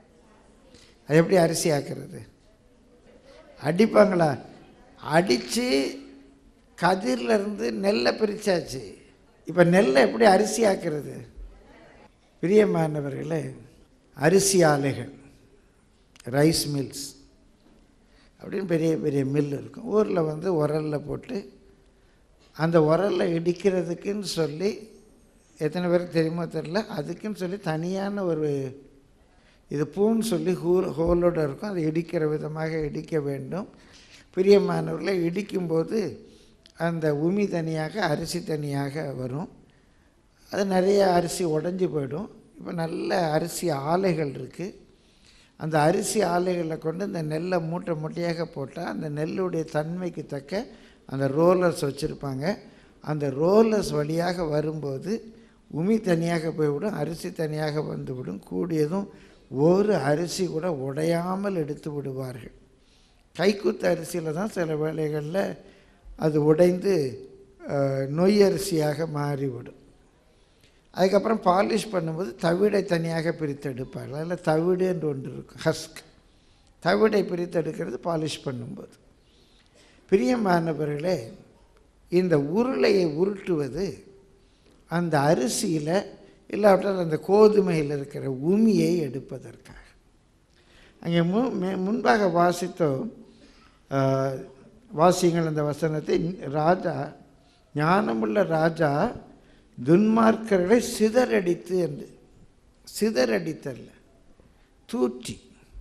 அது எப்படி அரிசி ஆக்கிறது அடிப்பாங்களா அடித்து கதிரில் இருந்து நெல்லை பிரித்தாச்சு இப்போ நெல்லை எப்படி அரிசி ஆக்கிறது பிரியமானவர்களே அரிசி ஆலைகள் ரைஸ் மில்ஸ் அப்படின்னு பெரிய பெரிய மில் இருக்கும் ஊரில் வந்து உரலில் போட்டு அந்த உரலில் இடிக்கிறதுக்குன்னு சொல்லி எத்தனை பேருக்கு தெரியுமோ தெரில அதுக்குன்னு சொல்லி தனியான ஒரு இது பூன்னு சொல்லி ஹூ ஹோலோடு இருக்கும் அதை இடிக்கிற விதமாக இடிக்க வேண்டும் பிரியமானவர்களை இடிக்கும்போது அந்த உமி தனியாக அரிசி தனியாக வரும் அது நிறைய அரிசி உடஞ்சி போயிடும் இப்போ நல்ல அரிசி ஆலைகள் இருக்குது அந்த அரிசி ஆலைகளில் கொண்டு இந்த நெல்லை மூட்டை மூட்டையாக போட்டால் அந்த நெல்லுடைய தன்மைக்கு தக்க அந்த ரோலர்ஸ் வச்சுருப்பாங்க அந்த ரோலர்ஸ் வழியாக வரும்போது உமி தனியாக போய்விடும் அரிசி தனியாக வந்துவிடும் கூடியதும் ஒரு அரிசி கூட உடையாமல் எடுத்து விடுவார்கள் கைக்குத்து அரிசியில் தான் சில வேளைகளில் அது உடைந்து அஹ், நொய் அரிசியாக மாறிவிடும் அதுக்கப்புறம் பாலிஷ் பண்ணும்போது தவிடை தனியாக பிரித்து எடுப்பார்கள் அதில் தவிடு என்று ஒன்று இருக்கும் ஹஸ்க் தவிடை பிரித்து எடுக்கிறது பாலிஷ் பண்ணும்போது பிரியமானவர்களே இந்த உருளையை உருட்டுவது அந்த அரிசியில் இல்லாவிட்டால் அந்த கோதுமையில் இருக்கிற உமியை எடுப்பதற்காக அங்கே மு மே- முன்பாக வாசித்தோம் ஆஹ், வாசியுங்கள் அந்த வசனத்தை ராஜா ஞானமுள்ள ராஜா துன்மார்க்கர்களை சிதறடித்து என்று சிதறடித்தல்ல தூற்றி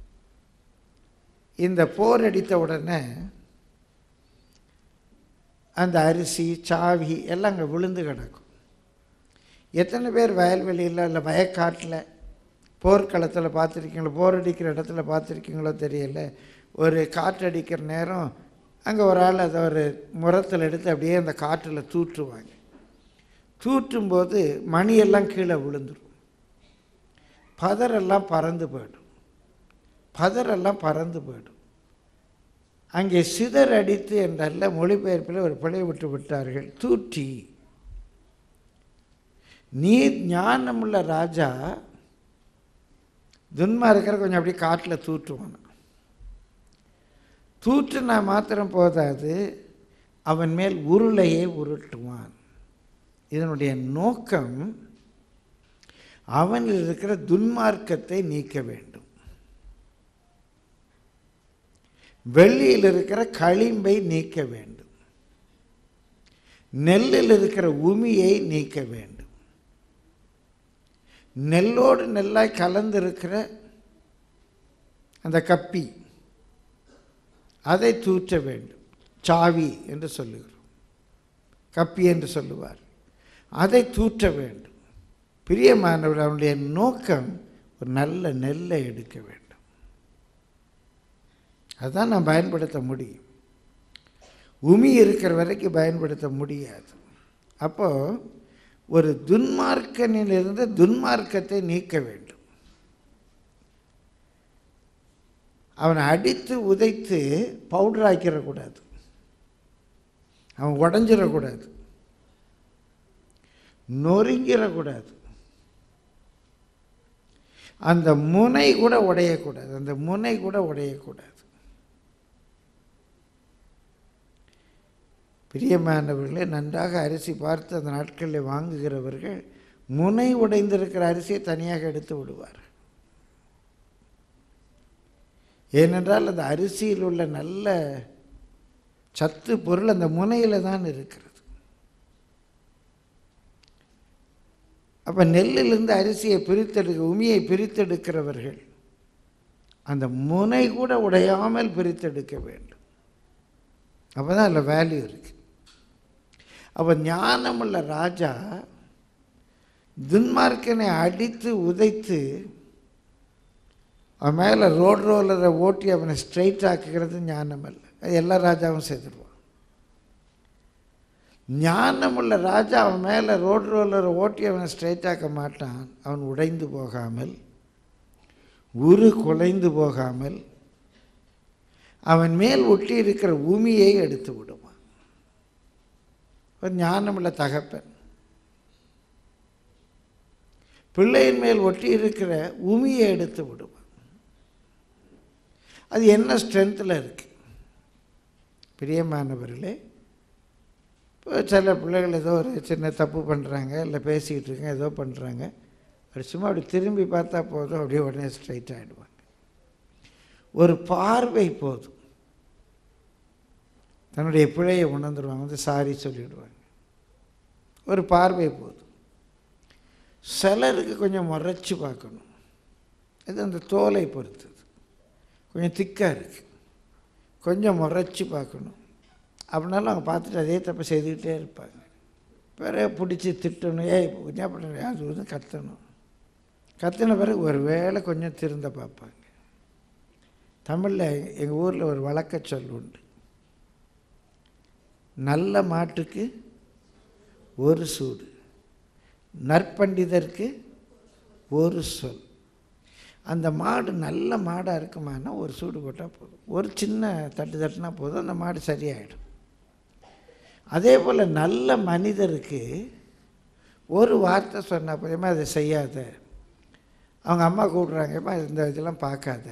இந்த போர் அடித்த உடனே அந்த அரிசி சாவி எல்லாம் அங்கே விழுந்து கிடக்கும் எத்தனை பேர் வயல்வெளியில் இல்லை வயக்காட்டில் போர்க்களத்தில் பார்த்துருக்கீங்களோ போர் அடிக்கிற இடத்துல பார்த்துருக்கீங்களோ தெரியல ஒரு காற்று அடிக்கிற நேரம் அங்கே ஒரு ஆள் அதை ஒரு முரத்தில் எடுத்து அப்படியே அந்த காற்றில் தூற்றுவாங்க தூற்றும்போது மணியெல்லாம் கீழே விழுந்துடும் பதரெல்லாம் பறந்து போயிடும் பதரெல்லாம் பறந்து போயிடும் அங்கே சிதர் அடித்து என்றல்ல மொழிபெயர்ப்பில் ஒரு பிழை விட்டு விட்டார்கள் தூற்றி நீ ஞானமுள்ள ராஜா துன்மார்க்கரை கொஞ்சம் அப்படியே காட்டில் தூற்றுவான் தூற்றுனா மாத்திரம் போதாது அவன் மேல் உருளையை உருட்டுவான் இதனுடைய நோக்கம் அவனில் இருக்கிற துன்மார்க்கத்தை நீக்க வேண்டும் வெள்ளியில் இருக்கிற களிம்பை நீக்க வேண்டும் நெல்லில் இருக்கிற உமியை நீக்க வேண்டும் நெல்லோடு நெல்லாய் கலந்திருக்கிற அந்த கப்பி அதை தூற்ற வேண்டும் சாவி என்று சொல்லுகிறோம் கப்பி என்று சொல்லுவார் அதை தூற்ற வேண்டும் பிரியமானவர் அவனுடைய நோக்கம் ஒரு நல்ல நெல்லை எடுக்க வேண்டும் அதுதான் நான் பயன்படுத்த முடியும் உமி இருக்கிற வரைக்கும் பயன்படுத்த முடியாது அப்போது ஒரு துன்மார்க்கனிலிருந்து துன்மார்க்கத்தை நீக்க வேண்டும் அவனை அடித்து உதைத்து பவுடர் ஆக்கிடக்கூடாது அவன் உடஞ்சிடக்கூடாது நொறுங்கிடக்கூடாது அந்த முனை கூட உடையக்கூடாது அந்த முனை கூட உடையக்கூடாது பிரியமானவர்களே நன்றாக அரிசி பார்த்து அந்த நாட்களில் வாங்குகிறவர்கள் முனை உடைந்திருக்கிற அரிசியை தனியாக எடுத்து விடுவார் ஏனென்றால் அந்த அரிசியில் உள்ள நல்ல சத்து பொருள் அந்த முனையில் தான் இருக்கிறது அப்போ நெல்லிலிருந்து அரிசியை பிரித்தெடுக்க உமியை பிரித்தெடுக்கிறவர்கள் அந்த முனை கூட உடையாமல் பிரித்தெடுக்க வேண்டும் அப்போ தான் அதில் வேல்யூ இருக்குது அப்போ ஞானமுள்ள ராஜா துன்மார்க்கனை அடித்து உதைத்து அவன் மேலே ரோட் ரோலரை ஓட்டி அவனை ஸ்ட்ரைட் ஆக்குகிறது ஞானம் அல்ல அது எல்லா ராஜாவும் செய்திருவான் ஞானமுள்ள ராஜா அவன் மேலே ரோட் ரோலரை ஓட்டி அவனை ஸ்ட்ரைட் ஆக்க மாட்டான் அவன் உடைந்து போகாமல் உரு குலைந்து போகாமல் அவன் மேல் ஒட்டி இருக்கிற உமியை எடுத்து விடுவான் ஒரு ஞானமுள்ள தகப்பன் பிள்ளையின் மேல் ஒட்டி இருக்கிற உமியை எடுத்து விடுவான் அது என்ன ஸ்ட்ரென்த்தில் இருக்கு பிரியமானவர்களே இப்போ சில பிள்ளைகள் ஏதோ ஒரு சின்ன தப்பு பண்ணுறாங்க இல்லை பேசிக்கிட்டு இருக்காங்க ஏதோ பண்ணுறாங்க அப்படி சும்மா அப்படி திரும்பி பார்த்தா போதும் அப்படியே உடனே ஸ்ட்ரைட் ஆகிடுவாங்க ஒரு பார்வை போதும் தன்னுடைய பிழையை உணர்ந்துருவாங்க வந்து சாரி சொல்லிவிடுவாங்க ஒரு பார்வை போதும் சிலருக்கு கொஞ்சம் முறைச்சி பார்க்கணும் இது அந்த தோலை பொறுத்தது கொஞ்சம் திக்காக இருக்குது கொஞ்சம் முறைச்சி பார்க்கணும் அப்படின்னாலும் அவங்க பார்த்துட்டு அதே தப்பை செய்துக்கிட்டே இருப்பாங்க பிறகு பிடிச்சி திட்டணும் ஏய் என்ன பண்ணுற அது வந்து கத்தணும் கத்தின பிறகு ஒரு வேளை கொஞ்சம் திருந்த பார்ப்பாங்க தமிழில் எங்கள் ஊரில் ஒரு வழக்க சொல் உண்டு நல்ல மாட்டுக்கு ஒரு சூடு நற்பண்டிதருக்கு ஒரு சொல் அந்த மாடு நல்ல மாடாக இருக்குமானா ஒரு சூடு போட்டால் போதும் ஒரு சின்ன தட்டு தட்டுனா போதும் அந்த மாடு சரியாயிடும் அதே போல் நல்ல மனிதருக்கு ஒரு வார்த்தை சொன்னால் போதுமா அதை செய்யாத அவங்க அம்மா கூப்பிட்றாங்கம்மா இந்த இதெல்லாம் பார்க்காத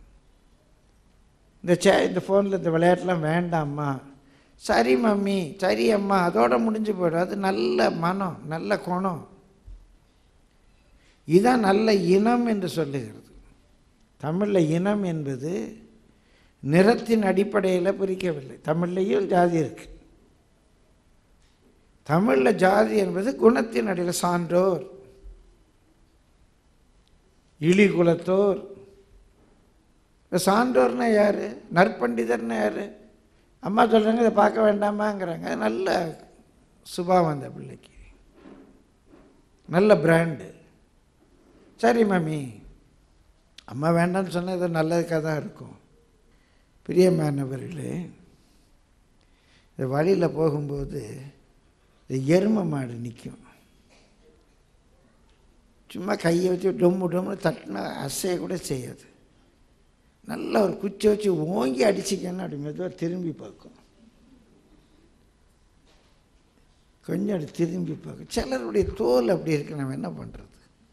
இந்த சே இந்த ஃபோனில் இந்த விளையாட்டுலாம் வேண்டாம்மா சரி மம்மி சரி அம்மா அதோட முடிஞ்சு போயிடும் அது நல்ல மனம் நல்ல குணம் இதான் நல்ல இனம் என்று சொல்லுகிறது தமிழில் இனம் என்பது நிறத்தின் அடிப்படையில் பிரிக்கவில்லை தமிழ்லையும் ஜாதி இருக்கு தமிழில் ஜாதி என்பது குணத்தின் அடியில் சான்றோர் இழி குலத்தோர் இந்த சான்றோர்னா யார் நற்பண்டிதர்னா யார் அம்மா சொல்கிறாங்க இதை பார்க்க வேண்டாமாங்கிறாங்க அது நல்ல சுபாவம் அந்த பிள்ளைக்கு நல்ல பிராண்டு சரி மம்மி அம்மா வேண்டாம்னு சொன்னால் இது நல்லதுக்காக தான் இருக்கும் பிரியமானவர்களே இந்த வழியில் போகும்போது இந்த எருமை மாடு நிற்கும் சும்மா கையை வச்சு டொம்மு டொம்னு தட்டினா அசைய கூட செய்யாது நல்லா ஒரு குச்சி வச்சு ஓங்கி அடிச்சிக்கன்னு அப்படி மெதுவாக திரும்பி பார்க்கும் கொஞ்சம் அப்படி திரும்பி பார்க்கும் சிலருடைய தோல் அப்படி இருக்கு நம்ம என்ன பண்ணுறது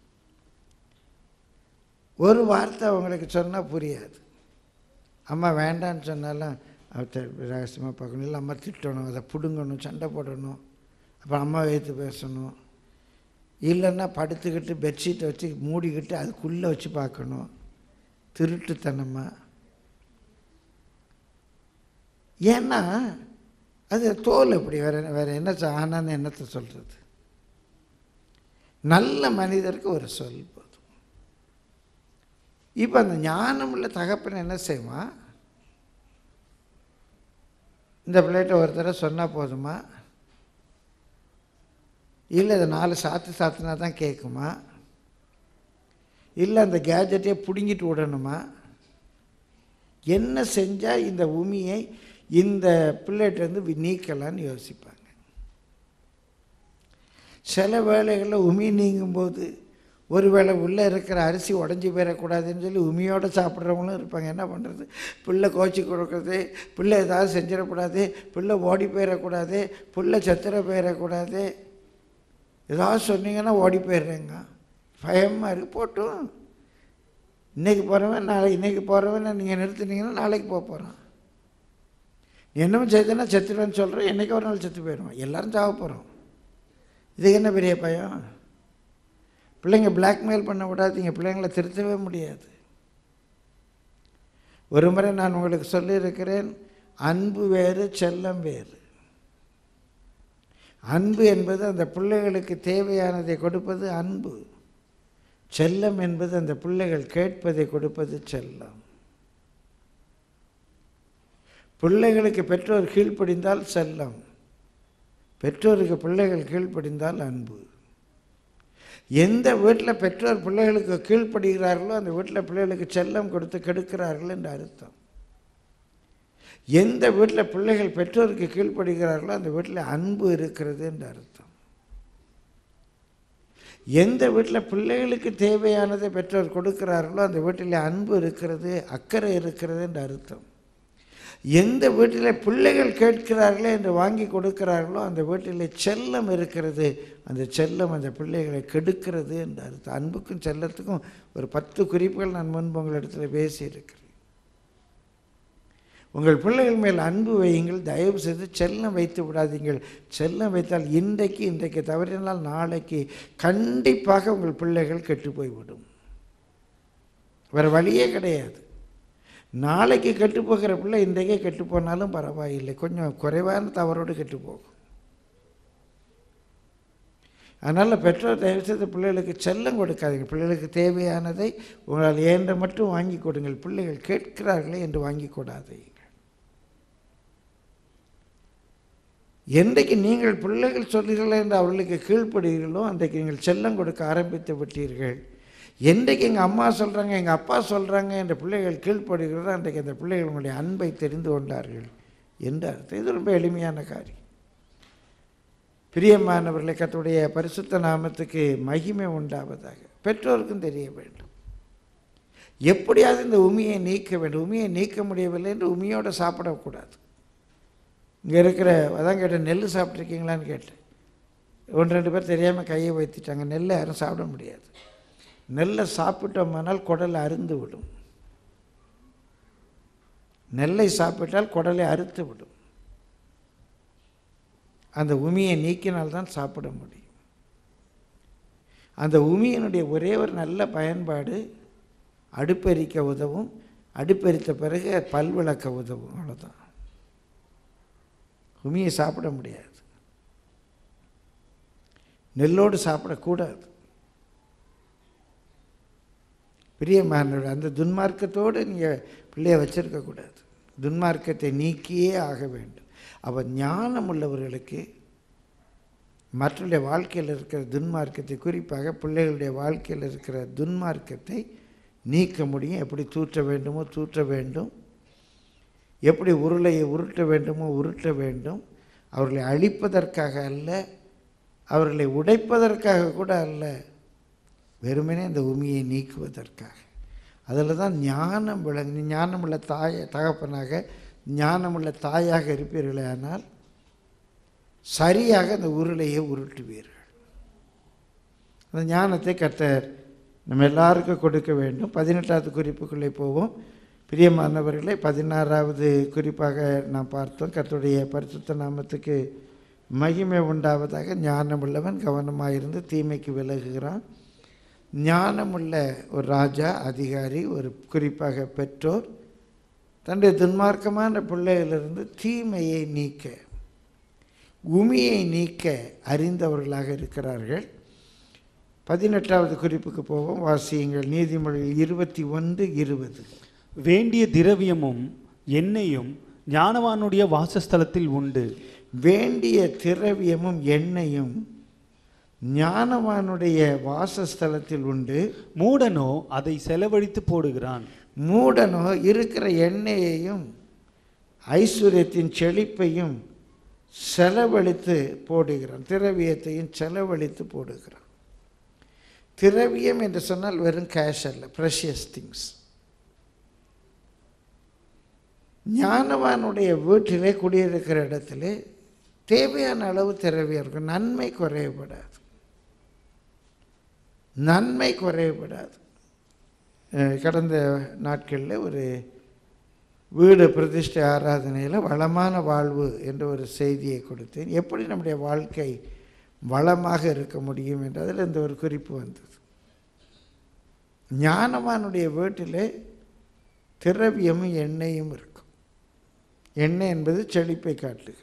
ஒரு வார்த்தை அவங்களுக்கு சொன்னால் புரியாது அம்மா வேண்டான்னு சொன்னாலும் அவத்த ரகசியமாக பார்க்கணும் இல்லை அம்மா திட்டணும் அதை பிடுங்கணும் சண்டை போடணும் அப்புறம் அம்மா வைத்து பேசணும் இல்லைன்னா படுத்துக்கிட்டு பெட்ஷீட்டை வச்சு மூடிக்கிட்டு அதுக்குள்ளே வச்சு பார்க்கணும் திருட்டுத்தனமாக ஏன்னா அது தோல் அப்படி வேற வேற என்ன சொ- ஆனான்னு என்னத்தை சொல்கிறது நல்ல மனிதருக்கு ஒரு சொல் போதும் இப்போ அந்த ஞானமுள்ள தகப்பன் என்ன செய்வான் இந்த பிள்ளைகிட்ட ஒரு தடவை சொன்னால் போதுமா இல்லை இதை நாலு சாத்து சாத்துனா தான் கேட்குமா இல்லை அந்த கேஜெட்டே பிடுங்கிட்டு விடணுமா என்ன செஞ்சால் இந்த உமியை இந்த பிள்ளைகிட்டேருந்து நீக்கலான்னு யோசிப்பாங்க சில வேளைகளில் உமி நீங்கும்போது ஒருவேளை உள்ளே இருக்கிற அரிசி உடஞ்சி போயிடக்கூடாதுன்னு சொல்லி உமியோடு சாப்பிட்றவங்களும் இருப்பாங்க என்ன பண்ணுறது பிள்ளை கோச்சி கொடுக்குறது பிள்ளை ஏதாவது செஞ்சிடக்கூடாது பிள்ளை ஓடி போயிடக்கூடாது பிள்ளை செத்துற போயிடக்கூடாது ஏதாவது சொன்னீங்கன்னா ஓடி போயிடுறேங்க பயமாக இருக்கு போட்டும் இன்றைக்கி போகிறவன் நாளைக்கு இன்றைக்கி போகிறவன் நீங்கள் நிறுத்துனீங்கன்னா நாளைக்கு போக போகிறான் என்னவும் செய்தனா செத்துடுவேன்னு சொல்கிறேன் என்றைக்கு ஒரு நாள் செத்து போயிடுவான் எல்லாரும் சாவ போகிறோம் இதுக்கு என்ன பெரிய பயம் பிள்ளைங்க பிளாக்மெயில் பண்ண விடாதீங்க பிள்ளைங்களை திருத்தவே முடியாது ஒரு முறை நான் உங்களுக்கு சொல்லியிருக்கிறேன் அன்பு வேறு செல்லம் வேறு அன்பு என்பது அந்த பிள்ளைகளுக்கு தேவையானதை கொடுப்பது அன்பு செல்லம் என்பது அந்த பிள்ளைகள் கேட்பதை கொடுப்பது செல்லம் பிள்ளைகளுக்கு பெற்றோர் கீழ்ப்படிந்தால் செல்லம் பெற்றோருக்கு பிள்ளைகள் கீழ்ப்படிந்தால் அன்பு எந்த வீட்டில் பெற்றோர் பிள்ளைகளுக்கு கீழ்ப்படுகிறார்களோ அந்த வீட்டில் பிள்ளைகளுக்கு செல்லம் கொடுத்து கெடுக்கிறார்கள் என்று அர்த்தம் எந்த வீட்டில் பிள்ளைகள் பெற்றோருக்கு கீழ்ப்படுகிறார்களோ அந்த வீட்டில் அன்பு இருக்கிறது என்று அர்த்தம் எந்த வீட்டில் பிள்ளைகளுக்கு தேவையானதை பெற்றோர் கொடுக்கிறார்களோ அந்த வீட்டில் அன்பு இருக்கிறது அக்கறை இருக்கிறது என்று அர்த்தம் எந்த வீட்டில் பிள்ளைகள் கேட்கிறார்களோ என்று வாங்கி கொடுக்கிறார்களோ அந்த வீட்டில் செல்லம் இருக்கிறது அந்த செல்லம் அந்த பிள்ளைகளை கெடுக்கிறது என்று அர்த்தம் அன்புக்கும் செல்லத்துக்கும் ஒரு பத்து குறிப்புகள் நான் முன்பு உங்களிடத்தில் பேசியிருக்கிறேன் உங்கள் பிள்ளைகள் மேல் அன்பு வையுங்கள் தயவு செய்து செல்லம் வைத்து விடாதீங்கள் செல்லம் வைத்தால் இன்றைக்கு இன்றைக்கு தவறினால் நாளைக்கு கண்டிப்பாக உங்கள் பிள்ளைகள் கெட்டு போய்விடும் வேறு வழியே கிடையாது நாளைக்கு கெட்டு போகிற பிள்ளை இன்றைக்கே கெட்டு போனாலும் பரவாயில்லை கொஞ்சம் குறைவான தவறோடு கெட்டு போகும் அதனால் பெற்றோர் தயவுசெய்து பிள்ளைகளுக்கு செல்லம் கொடுக்காதீங்க பிள்ளைகளுக்கு தேவையானதை உங்களால் ஏன்ற மட்டும் வாங்கி கொடுங்கள் பிள்ளைகள் கேட்கிறார்களே என்று வாங்கி கொடாதீங்க என்றைக்கு நீங்கள் பிள்ளைகள் சொல்கிறீர்கள் என்று அவர்களுக்கு கீழ்ப்படுகிறீர்களோ அன்றைக்கு நீங்கள் செல்லம் கொடுக்க ஆரம்பித்து விட்டீர்கள் என்றைக்கு எங்கள் அம்மா சொல்கிறாங்க எங்கள் அப்பா சொல்கிறாங்க என்ற பிள்ளைகள் கீழ்ப்படுகிறதோ அன்றைக்கு அந்த பிள்ளைகள் உங்களுடைய அன்பை தெரிந்து கொண்டார்கள் என்று அர்த்தம் இது ரொம்ப எளிமையான காரியம் பிரியமானவர்களை கத்துடைய பரிசுத்த நாமத்துக்கு மகிமை உண்டாவதாக பெற்றோருக்கும் தெரிய வேண்டும் எப்படியாவது இந்த உமியை நீக்க வேண்டும் உமியை நீக்க முடியவில்லை என்று உமியோடு சாப்பிடக்கூடாது இங்கே இருக்கிற அதான் கேட்டேன் நெல் சாப்பிட்ருக்கீங்களான்னு கேட்டேன் ஒன்று ரெண்டு பேர் தெரியாமல் கையை வைத்துட்டாங்க நெல்லை யாரும் சாப்பிட முடியாது நெல்லை சாப்பிட்டோமானால் குடலை அருந்து விடும் நெல்லை சாப்பிட்டால் குடலை அறுத்து விடும் அந்த உமியை நீக்கினால்தான் சாப்பிட முடியும் அந்த உமியினுடைய ஒரே ஒரு நல்ல பயன்பாடு அடுப்பெரிக்க உதவும் அடுப்பெரித்த பிறகு பல் விளக்க உதவும் அவ்வளோதான் உமியை சாப்பிட முடியாது நெல்லோடு சாப்பிடக்கூடாது பிரியமானோட அந்த துன்மார்க்கத்தோடு நீங்கள் பிள்ளைய வச்சிருக்கக்கூடாது துன்மார்க்கத்தை நீக்கியே ஆக வேண்டும் அப்போ ஞானம் உள்ளவர்களுக்கு மற்றவருடைய வாழ்க்கையில் இருக்கிற துன்மார்க்கத்தை குறிப்பாக பிள்ளைகளுடைய வாழ்க்கையில் இருக்கிற துன்மார்க்கத்தை நீக்க முடியும் எப்படி தூற்ற வேண்டுமோ தூற்ற வேண்டும் எப்படி உருளையை உருட்ட வேண்டுமோ உருட்ட வேண்டும் அவர்களை அழிப்பதற்காக அல்ல அவர்களை உடைப்பதற்காக கூட அல்ல வெறுமனே இந்த உமியை நீக்குவதற்காக அதில் தான் ஞானம் விளங்கு ஞானமுள்ள தாய தகப்பனாக ஞானமுள்ள தாயாக இருப்பீர்களே ஆனால் சரியாக அந்த உருளையை உருட்டுவீர்கள் அந்த ஞானத்தை கர்த்தர் நம்ம எல்லாருக்கும் கொடுக்க வேண்டும் பதினெட்டாவது குறிப்புக்குள்ளே போவோம் பிரியமானவர்களை பதினாறாவது குறிப்பாக நாம் பார்த்தோம் கர்த்தருடைய பரிசுத்த நாமத்துக்கு மகிமை உண்டாவதாக ஞானமுள்ளவன் கவனமாக இருந்து தீமைக்கு விலகுகிறான் ஞானமுள்ள ஒரு ராஜா அதிகாரி ஒரு குறிப்பாக பெற்றோர் தன்னுடைய துன்மார்க்கமான பிள்ளைகளிலிருந்து தீமையை நீக்க உமியை நீக்க அறிந்தவர்களாக இருக்கிறார்கள் பதினெட்டாவது குறிப்புக்கு போவோம் வாசியுங்கள் நீதிமொழி இருபத்தி ஒன்று இருபது வேண்டிய திரவியமும் எண்ணெயும் ஞானவானுடைய வாசஸ்தலத்தில் உண்டு வேண்டிய திரவியமும் எண்ணெயும் ஞானவானுடைய வாசஸ்தலத்தில் உண்டு மூடனோ அதை செலவழித்து போடுகிறான் மூடனோ இருக்கிற எண்ணெயையும் ஐஸ்வர்யத்தின் செழிப்பையும் செலவழித்து போடுகிறான் திரவியத்தையும் செலவழித்து போடுகிறான் திரவியம் என்று சொன்னால் வெறும் கேஷ் அல்ல ப்ரெஷியஸ் திங்ஸ் ஞானவானுடைய வீட்டிலே குடியிருக்கிற இடத்துல தேவையான அளவு திரவியம் இருக்கும் நன்மை குறையப்படாது நன்மை குறையப்படாது அஹ், கடந்த நாட்களில் ஒரு வீடு பிரதிஷ்டை ஆராதனையில் வளமான வாழ்வு என்ற ஒரு செய்தியை கொடுத்தேன் எப்படி நம்முடைய வாழ்க்கை வளமாக இருக்க முடியும் என்றதில் இந்த ஒரு குறிப்பு வந்தது ஞானவானுடைய வீட்டிலே திரவியமும் எண்ணெயும் இருக்கும் எண்ணெய் என்பது செழிப்பை காட்டுகிறது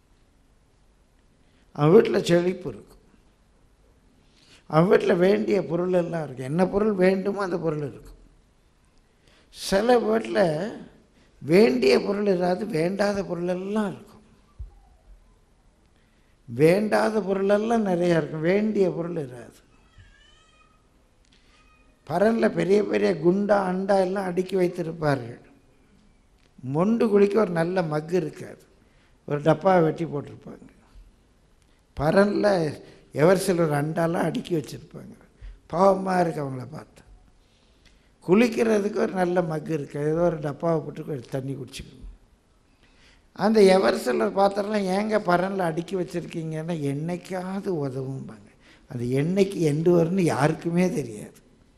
அவன் வீட்டில் செழிப்பு இருக்கும் அவன் வீட்டில் வேண்டிய பொருள் எல்லாம் இருக்கும் என்ன பொருள் வேண்டுமோ அந்த பொருள் இருக்கும் சில வீட்டில் வேண்டிய பொருள் இராது வேண்டாத பொருள் எல்லாம் இருக்கும் வேண்டாத பொருளெல்லாம் நிறையா இருக்கும் வேண்டிய பொருள் இராது பரனில் பெரிய பெரிய குண்டா அண்டா எல்லாம் அடுக்கி வைத்திருப்பார்கள் மொண்டு குளிக்க ஒரு நல்ல மக்கு இருக்காது ஒரு டப்பா வெட்டி போட்டிருப்பாங்க பரனில் எவர் சிலர் அண்டாலாம் அடுக்கி வச்சுருப்பாங்க பாவமாக இருக்கு அவங்கள பார்த்தா குளிக்கிறதுக்கு ஒரு நல்ல மக்கு இருக்குது ஏதோ ஒரு டப்பாவை போட்டு கொஞ்சம் தண்ணி குடிச்சிக்கணும் அந்த எவர் சிலர் பாத்திரம்லாம் ஏங்க பரனில் அடுக்கி வச்சுருக்கீங்கன்னா என்னைக்காவது உதவும்பாங்க அது என்னைக்கு எண்டு வரும்னு யாருக்குமே தெரியாது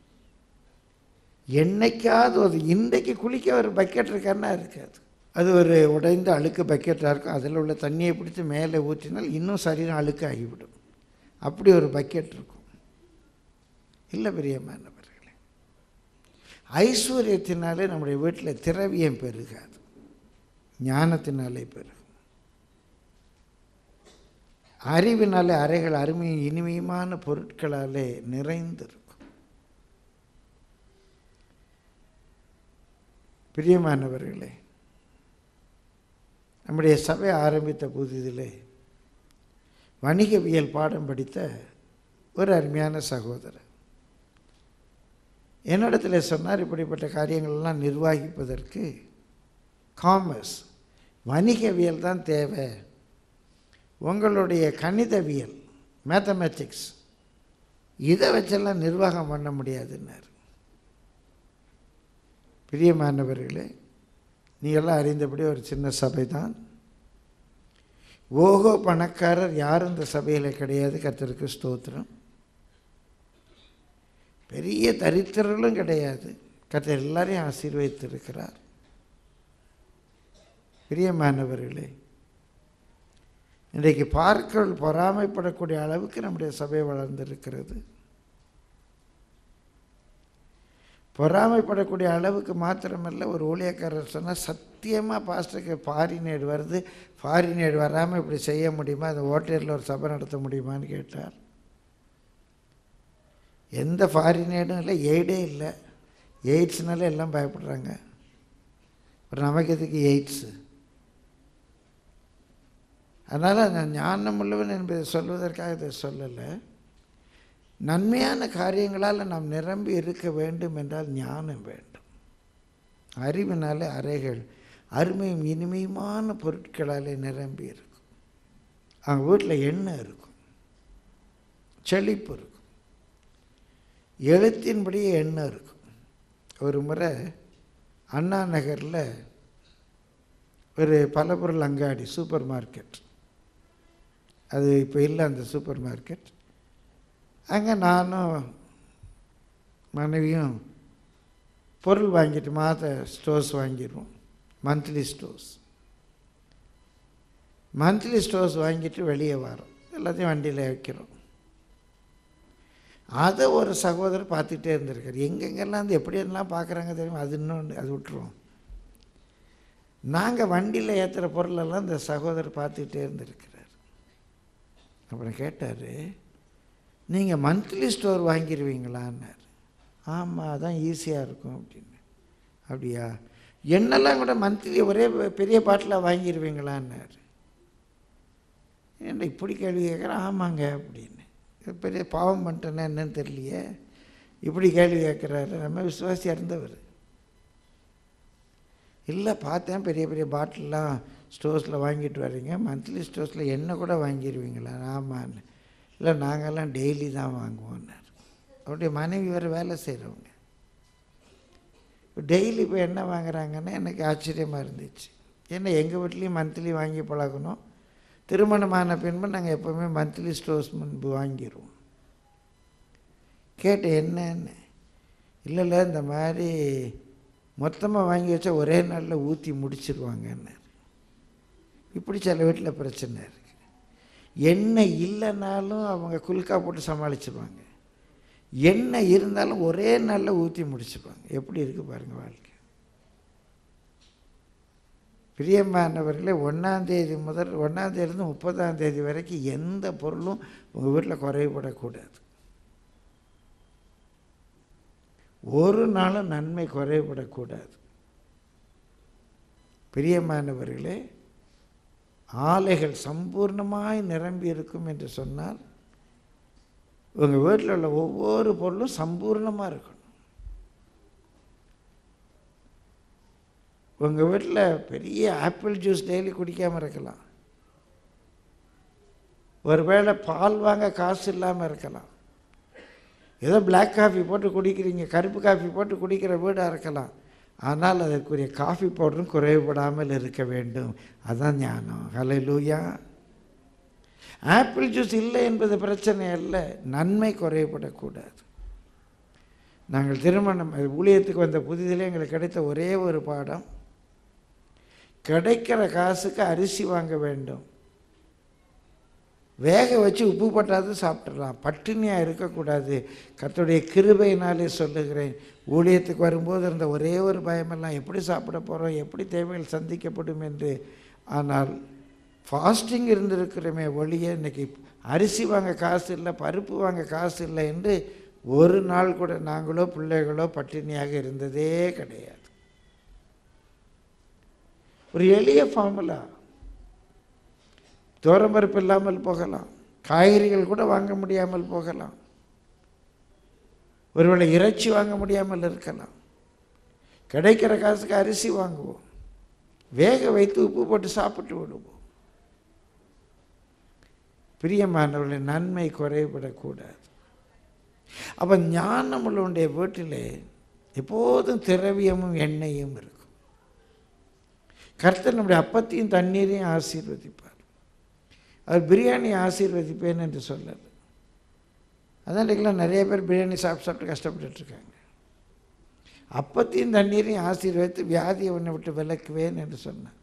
என்னைக்காவது ஒரு இன்றைக்கு குளிக்க ஒரு பக்கெட் இருக்காருன்னா இருக்காது அது ஒரு உடைந்த அழுக்கு பக்கெட்டாக இருக்கும் அதில் உள்ள தண்ணியை பிடிச்சி மேலே ஊற்றினால் இன்னும் சரீரம் அழுக்கு ஆகிவிடும் அப்படி ஒரு பக்கெட் இருக்கும் இல்லை பிரியமானவர்களே ஐஸ்வர்யத்தினாலே நம்முடைய வீட்டில் திரவியம் பெருகாது ஞானத்தினாலே பெருகும் அறிவினாலே அறைகள் அருமையும் இனிமையுமான பொருட்களாலே நிறைந்திருக்கும் பிரியமானவர்களே நம்முடைய சபை ஆரம்பித்த புதிதிலே வணிகவியல் பாடம் படித்த ஒரு அருமையான சகோதரர் என்னிடத்தில் சொன்னார் இப்படிப்பட்ட காரியங்கள்லாம் நிர்வகிப்பதற்கு காமர்ஸ் வணிகவியல் தான் தேவை உங்களுடைய கணிதவியல் மேத்தமேட்டிக்ஸ் இதை வச்செல்லாம் நிர்வாகம் பண்ண முடியாதுன்னார் பிரியமானவர்களே நீங்கள்லாம் அறிந்தபடி ஒரு சின்ன சபை தான் ஓஹோ பணக்காரர் யாரும் இந்த சபையில் கிடையாது கர்த்தருக்கு ஸ்தோத்திரம் பெரிய தரித்திரர்களும் கிடையாது கர்த்தர் எல்லாரையும் ஆசீர்வதித்திருக்கிறார் பிரியமானவர்களே இன்றைக்கு பார்க்கல் பொறாமைப்படக்கூடிய அளவுக்கு நம்முடைய சபை வளர்ந்திருக்கிறது பொறாமைப்படக்கூடிய அளவுக்கு மாத்திரமல்ல ஒரு ஊழியக்காரர் சொன்னால் சத்தியமாக பாஸ்டருக்கு ஃபாரினேடு வருது ஃபாரினேடு வராமல் இப்படி செய்ய முடியுமா அந்த ஓட்டலில் ஒரு சபை நடத்த முடியுமான்னு கேட்டார் எந்த ஃபாரினேடும் இல்லை எய்டே இல்லை எய்ட்ஸ்னால எல்லாம் பயப்படுறாங்க அப்புறம் நமக்கு எதுக்கு எய்ட்ஸு அதனால் நான் ஞானம் உள்ளவன் என்பதை சொல்வதற்காக இதை சொல்லலை நன்மையான காரியங்களால் நாம் நிரம்பி இருக்க வேண்டும் என்றால் ஞானம் வேண்டும் அறிவினாலே அறைகள் அருமையும் இனிமையுமான பொருட்களாலே நிரம்பி இருக்கும் அவங்க வீட்டில் எண்ணெய் இருக்கும் செழிப்பு இருக்கும் எழுத்தின்படியே எண்ணெய் இருக்கும் ஒரு முறை அண்ணா நகரில் ஒரு பலபொருள் அங்காடி சூப்பர் மார்க்கெட் அது இப்போ இல்லை அந்த சூப்பர் மார்க்கெட் அங்கே நானும் மனைவியும் பொருள் வாங்கிட்டு மாத ஸ்டோர்ஸ் வாங்கிடுவோம் மந்த்லி ஸ்டோர்ஸ் மந்த்லி ஸ்டோர்ஸ் வாங்கிட்டு வெளியே வரோம் எல்லாத்தையும் வண்டியில் வைக்கிறோம் அதை ஒரு சகோதரர் பார்த்துட்டே இருந்திருக்கார் எங்கெங்கெல்லாம் வந்து எப்படியெல்லாம் பார்க்குறாங்க தெரியுமா அது இன்னொன்று அது விட்டுருவோம் நாங்கள் வண்டியில் ஏற்றுற பொருளெல்லாம் இந்த சகோதரர் பார்த்துக்கிட்டே இருந்திருக்கிறார் அப்புறம் கேட்டார் நீங்கள் மந்த்லி ஸ்டோர் வாங்கிடுவீங்களான்னார் ஆமாம் அதான் ஈஸியாக இருக்கும் அப்படின்னு அப்படியா எண்ணெல்லாம் கூட மந்த்லி ஒரே பெரிய பாட்டில் வாங்கிடுவீங்களான்னார் என்ன இப்படி கேள்வி கேட்குறேன் ஆமாங்க அப்படின்னு இது பெரிய பாவம் பண்ணிட்டேன்னா என்னன்னு தெரியலையே இப்படி கேள்வி கேட்குறாரு நம்ம விசுவாசியாக இருந்தவர் இல்லை பார்த்தேன் பெரிய பெரிய பாட்டில்லாம் ஸ்டோர்ஸில் வாங்கிட்டு வர்றீங்க மந்த்லி ஸ்டோர்ஸில் எண்ணெய் கூட வாங்கிடுவீங்களா ஆமான்னு இல்லை நாங்கள்லாம் டெய்லி தான் வாங்குவோன்னார் அவருடைய மனைவி வேறு வேலை செய்கிறவங்க டெய்லி இப்போ என்ன வாங்குறாங்கன்னா எனக்கு ஆச்சரியமாக இருந்துச்சு ஏன்னா எங்கள் வீட்லேயும் மந்த்லி வாங்கி பழகணும் திருமணமான பின்பு நாங்கள் எப்போவுமே மந்த்லி ஸ்டோர்ஸ் முன்பு வாங்கிடுவோம் கேட்டேன் என்னன்னு இல்லை இல்லை இந்த மாதிரி மொத்தமாக வாங்கி வச்சா ஒரே நாளில் ஊற்றி முடிச்சிருவாங்கன்னு இப்படி சில வீட்டில் பிரச்சனை இருக்குது எண்ணெய் இல்லைனாலும் அவங்க குல்கா போட்டு சமாளிச்சிருவாங்க எண்ணெய் இருந்தாலும் ஒரே நாளில் ஊற்றி முடிச்சுப்பாங்க எப்படி இருக்குது பாருங்கள் வாழ்க்கை பிரியமானவர்களே ஒன்றாந்தேதி முதல் ஒன்றாந்தேதிலேருந்து முப்பதாம் தேதி வரைக்கும் எந்த பொருளும் உங்கள் வீட்டில் குறைபடக்கூடாது ஒரு நாளும் நன்மை குறைபடக்கூடாது பிரியமானவர்களே ஆலைகள் சம்பூர்ணமாய் நிரம்பி இருக்கும் என்று சொன்னால் உங்கள் வீட்டில் உள்ள ஒவ்வொரு பொருளும் சம்பூர்ணமாக இருக்கணும் உங்கள் வீட்டில் பெரிய ஆப்பிள் ஜூஸ் டெய்லி குடிக்காமல் இருக்கலாம் ஒருவேளை பால் வாங்க காசு இல்லாமல் இருக்கலாம் ஏதோ பிளாக் காஃபி போட்டு குடிக்கிறீங்க கருப்பு காஃபி போட்டு குடிக்கிற வீடாக இருக்கலாம் ஆனால் அதற்குரிய காஃபி பவுடரும் குறைவுபடாமல் இருக்க வேண்டும் அதான் ஞானம் ஹலை லூயா ஆப்பிள் ஜூஸ் இல்லை என்பது பிரச்சனை அல்ல நன்மை குறைபடக்கூடாது நாங்கள் திருமணம் ஊழியத்துக்கு வந்த புதிதிலே எங்களுக்கு கிடைத்த ஒரே ஒரு பாடம் கிடைக்கிற காசுக்கு அரிசி வாங்க வேண்டும் வேக வச்சு உப்பு பட்டாது சாப்பிட்றலாம் பட்டினியாக இருக்கக்கூடாது கர்த்தருடைய கிருபையினாலே சொல்லுகிறேன் ஊழியத்துக்கு வரும்போது இருந்த ஒரே ஒரு பயமெல்லாம் எப்படி சாப்பிட போகிறோம் எப்படி தேவைகள் சந்திக்கப்படும் என்று ஆனால் ஃபாஸ்டிங் இருந்திருக்கிறோமே ஒழிய இன்னைக்கு அரிசி வாங்க காசு இல்லை பருப்பு வாங்க காசு இல்லை என்று ஒரு நாள் கூட நாங்களோ பிள்ளைகளோ பட்டினியாக இருந்ததே கிடையாது ஒரு எளிய ஃபார்முலா தோரம்பருப்பு இல்லாமல் போகலாம் காய்கறிகள் கூட வாங்க முடியாமல் போகலாம் ஒருவேளை இறைச்சி வாங்க முடியாமல் இருக்கலாம் கிடைக்கிற காசுக்கு அரிசி வாங்குவோம் வேக வைத்து உப்பு போட்டு சாப்பிட்டு விடுவோம் பிரியமானவர்களை நன்மை குறைபடக்கூடாது அப்போ ஞானமுள்ளவனுடைய வீட்டிலே எப்போதும் திரவியமும் எண்ணெயும் இருக்கும் கர்த்தர் நம்முடைய அப்பத்தையும் தண்ணீரையும் ஆசீர்வதிப்பார் அவர் பிரியாணி ஆசீர்வதிப்பேன் என்று சொல்லல அதான் இன்றைக்கெல்லாம் நிறைய பேர் பிரியாணி சாப்பிட்டு சாப்பிட்டு கஷ்டப்பட்டுருக்காங்க அப்பத்தையும் தண்ணீரையும் ஆசீர்வதித்து வியாதியை உன்னை விட்டு விலக்குவேன் என்று சொன்னார்